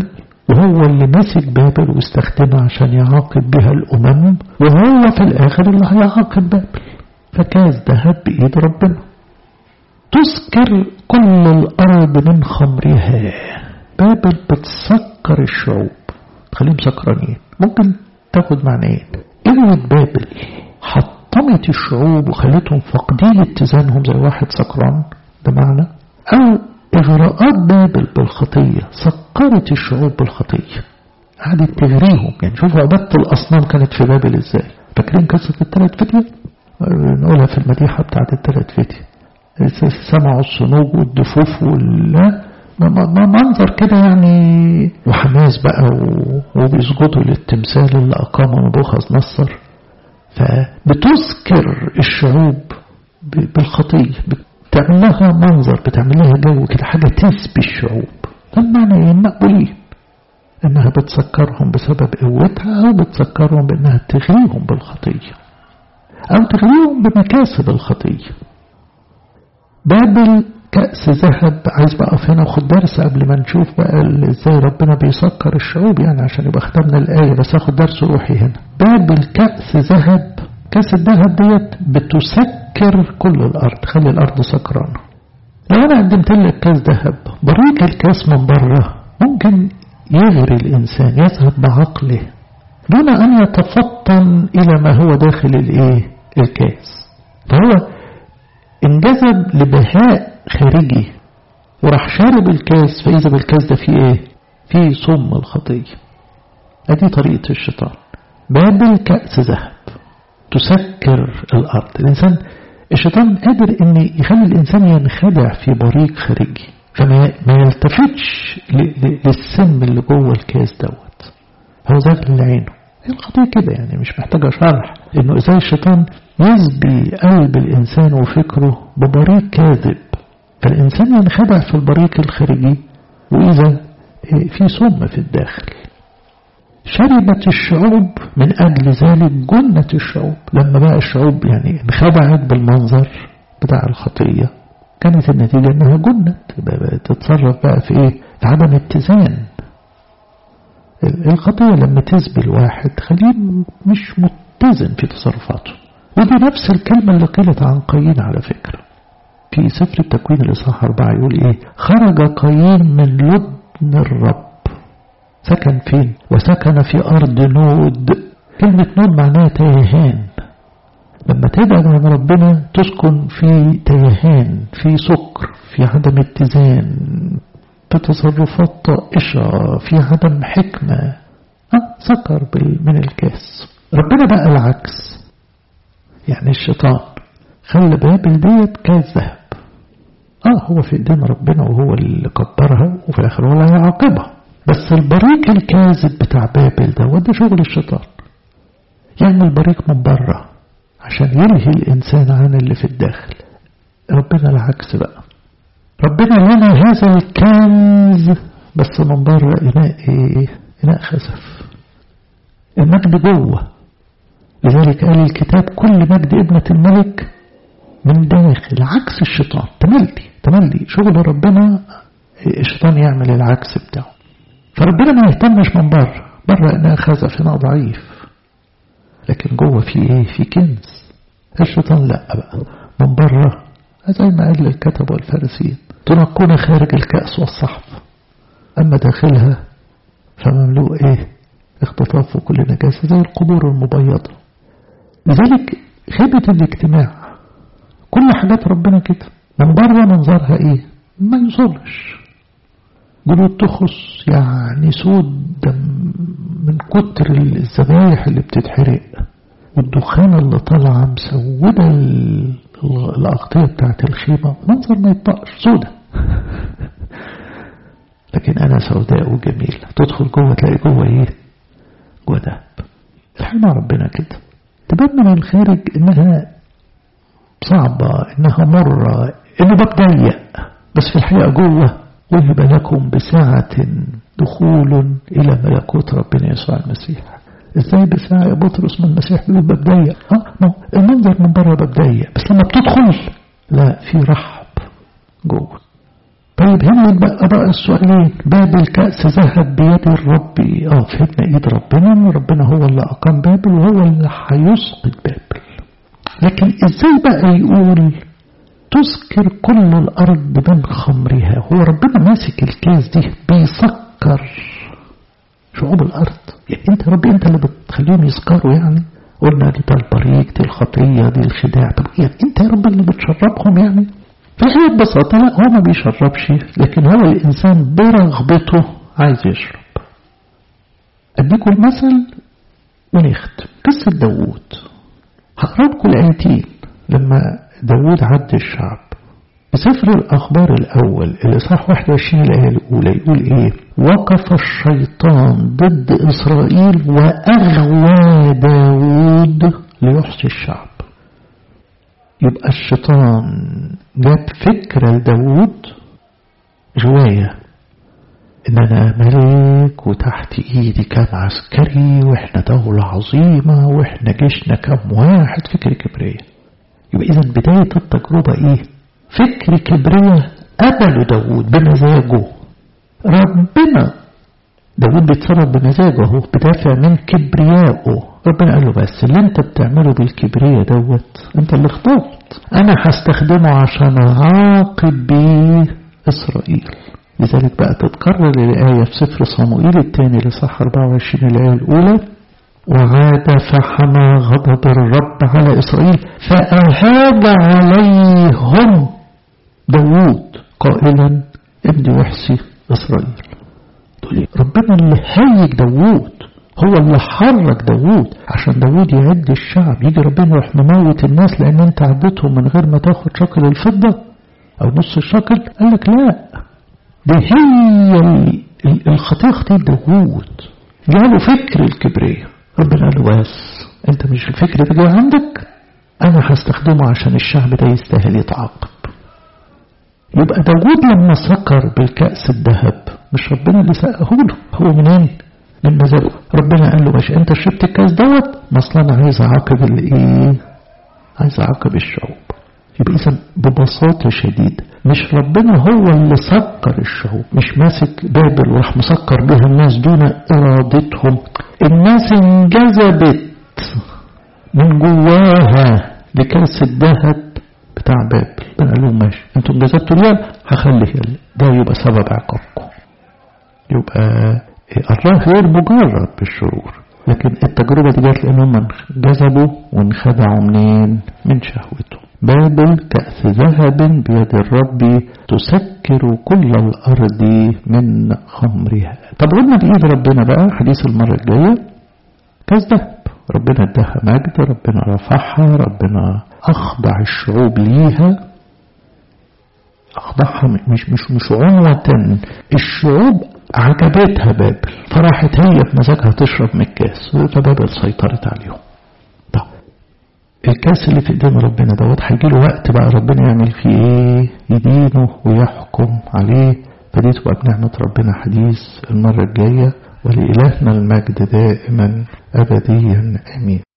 Speaker 1: وهو اللي مسك بابل واستخدمها عشان يعاقب بها الأمم وهو في الآخر اللي هيعاقب بابل فكاس ذهب بإيد ربنا تسكر كل الأرض من خمرها بابل بتسكر الشعوب تخليهم سكرانين ممكن تاخد معنيين قوة بابل حطمت الشعوب وخلتهم فاقدين اتزانهم زي واحد سكران ده معنى أو إغراءات بابل بالخطية سكرت الشعوب بالخطية قعدت تغريهم يعني شوفوا عبادة الأصنام كانت في بابل إزاي فاكرين قصة الثلاث فتية نقولها في المديحة بتاعت الثلاث فتية سمعوا الصنوج والدفوف وال منظر كده يعني وحماس بقى وبيسجدوا للتمثال اللي أقامه نبوخذ نصر فبتذكر الشعوب بالخطية بتعمل لها منظر بتعمل لها جو كده حاجة تسبي الشعوب فالمعنى ايه مقبولين انها بتسكرهم بسبب قوتها او بتسكرهم بانها تغريهم بالخطية او تغريهم بمكاسب الخطية بابل كأس ذهب عايز بقى هنا وخد درس قبل ما نشوف بقى ازاي ربنا بيسكر الشعوب يعني عشان يبقى ختمنا الآية بس اخد درس روحي هنا بابل كأس ذهب كأس الذهب ديت بتسكر كل الأرض خلي الأرض سكرانة لو أنا قدمت لك كاس ذهب بريق الكاس من بره ممكن يغري الإنسان يذهب بعقله دون أن يتفطن إلى ما هو داخل الإيه الكاس فهو انجذب لبهاء خارجي وراح شارب الكاس فإذا بالكاس ده فيه إيه فيه سم الخطية أدي طريقة الشيطان بابل كأس ذهب تسكر الأرض الإنسان الشيطان قادر أن يخلي الإنسان ينخدع في بريق خارجي فما ما يلتفتش للسم اللي جوه الكاس دوت هو زغل عينه هي الخطية كده يعني مش محتاجة شرح إنه إزاي الشيطان يسبي قلب الإنسان وفكره ببريق كاذب فالإنسان ينخدع في البريق الخارجي وإذا في سم في الداخل شربت الشعوب من أجل ذلك جنة الشعوب لما بقى الشعوب يعني انخدعت بالمنظر بتاع الخطية كانت النتيجة انها جنت تتصرف بقى في ايه في عدم اتزان الخطية لما تسبي الواحد تخليه مش متزن في تصرفاته ودي نفس الكلمة اللي قيلت عن قايين على فكرة في سفر التكوين الإصحاح أربعة يقول إيه خرج قايين من لبن الرب سكن فين وسكن في أرض نود كلمة نود معناها تيهان لما تبعد عن ربنا تسكن في تيهان في سكر في عدم اتزان في تصرفات طائشة في عدم حكمة أه سكر من الكاس ربنا بقى العكس يعني الشيطان خلى بابل ديت كاس ذهب اه هو في ايدين ربنا وهو اللي كبرها وفي الاخر هو اللي هيعاقبها بس البريق الكاذب بتاع بابل ده وده شغل الشيطان يعمل بريق من بره عشان يلهي الإنسان عن اللي في الداخل ربنا العكس بقى ربنا لنا هذا الكنز بس من بره إناء إيه إناء خسف المجد جوه لذلك قال الكتاب كل مجد ابنة الملك من داخل عكس الشيطان تملي تملي شغل ربنا الشيطان يعمل العكس بتاعه فربنا ما يهتمش من بره بره إناء خزف إناء ضعيف لكن جوه في ايه في كنز الشيطان لا بقى من بره زي ما قال الكتب والفارسيين تنقون خارج الكأس والصحف أما داخلها فمملوء ايه اختطاف وكل نجاسة زي القبور المبيضة لذلك خيبة الاجتماع كل حاجات ربنا كده من بره منظرها ايه ما يصلش جلود تخص يعني سود دم من كتر الذبايح اللي بتتحرق والدخان اللي طالعة مسودة الأغطية بتاعت الخيمة منظر ما يطقش سودة لكن أنا سوداء وجميل تدخل جوه تلاقي جوه إيه جوه دهب الحال مع ربنا كده تبان من الخارج إنها صعبة إنها مرة إنه باب ضيق بس في الحقيقة جوه وهب لكم بساعة دخول إلى ملكوت ربنا يسوع المسيح ازاي بساعة يا بطرس من المسيح بيقول باب ضيق اه المنظر من بره باب ضيق بس لما بتدخل لا في رحب جوه طيب هنا بقى بقى السؤالين بابل كأس ذهب بيد الرب اه فهمنا ايد ربنا ان ربنا هو اللي اقام بابل وهو اللي هيسقط بابل لكن ازاي بقى يقول تسكر كل الارض من خمرها هو ربنا ماسك الكاس دي بيسكر شعوب الارض يعني انت يا رب انت اللي بتخليهم يسكروا يعني قلنا دي ده البريق دي الخطيه دي الخداع طب يعني انت يا رب اللي بتشربهم يعني في الحقيقة ببساطة لا هو ما بيشربش لكن هو الإنسان برغبته عايز يشرب أديكم المثل ونختم قصة داوود هقرا لكم الآيتين لما داوود عد الشعب في سفر الأخبار الأول الإصحاح 21 الآية الأولى يقول إيه وقف الشيطان ضد إسرائيل وأغوى داوود ليحصي الشعب يبقى الشيطان جاب فكرة لداود رواية إن أنا ملك وتحت إيدي كام عسكري وإحنا دولة عظيمة وإحنا جيشنا كام واحد فكر كبرية يبقى إذا بداية التجربة إيه؟ فكر كبرية قبله داود بمزاجه ربنا داود بيتصرف بمزاجه اهو بدافع من كبريائه ربنا قال له بس اللي انت بتعمله بالكبرياء دوت انت اللي اخترت انا هستخدمه عشان اعاقب بيه اسرائيل لذلك بقى تتكرر الآية في سفر صموئيل الثاني لصح 24 الآية الأولى وعاد فحمى غضب الرب على إسرائيل فأهاب عليهم داوود قائلا ابني وحسي إسرائيل تقول ربنا اللي هيج داوود هو اللي حرك داوود عشان داوود يعد الشعب يجي ربنا يروح مموت الناس لان انت عدتهم من غير ما تاخد شكل الفضة او نص الشكل قال لك لا دي هي الخطيئة خطيئة داوود جاله فكر الكبرية ربنا قال له بس انت مش الفكر ده جاي عندك انا هستخدمه عشان الشعب ده يستاهل يتعاقب يبقى داوود لما سكر بالكأس الذهب مش ربنا اللي سقه له هو منين من مزاجه ربنا قال له ماشي انت شربت الكاس دوت ما اصل انا عايز اعاقب الايه عايز اعاقب الشعوب يبقى اذا ببساطه شديده مش ربنا هو اللي سكر الشعوب مش ماسك بابل وراح مسكر بها الناس دون ارادتهم الناس انجذبت من جواها لكاس الذهب بتاع بابل ربنا قال لهم ماشي انتوا انجذبتوا ليا هخلي ده يبقى سبب عقابكم يبقى الله غير مجرد بالشرور لكن التجربة دي جات لأنهم انجذبوا وانخدعوا منين من شهوته بابل كأس ذهب بيد الرب تسكر كل الأرض من خمرها طب قلنا بإيد ربنا بقى حديث المرة الجاية كاس ذهب ربنا اداها مجد ربنا رفعها ربنا أخضع الشعوب ليها أخضعها مش مش مش عنوة الشعوب عجبتها بابل فراحت هي بمزاجها تشرب من الكاس فبابل سيطرت عليهم طب الكاس اللي في ايدين ربنا دوت هيجي له وقت بقى ربنا يعمل فيه ايه يدينه ويحكم عليه فدي تبقى بنعمة ربنا حديث المرة الجاية ولإلهنا المجد دائما أبديا آمين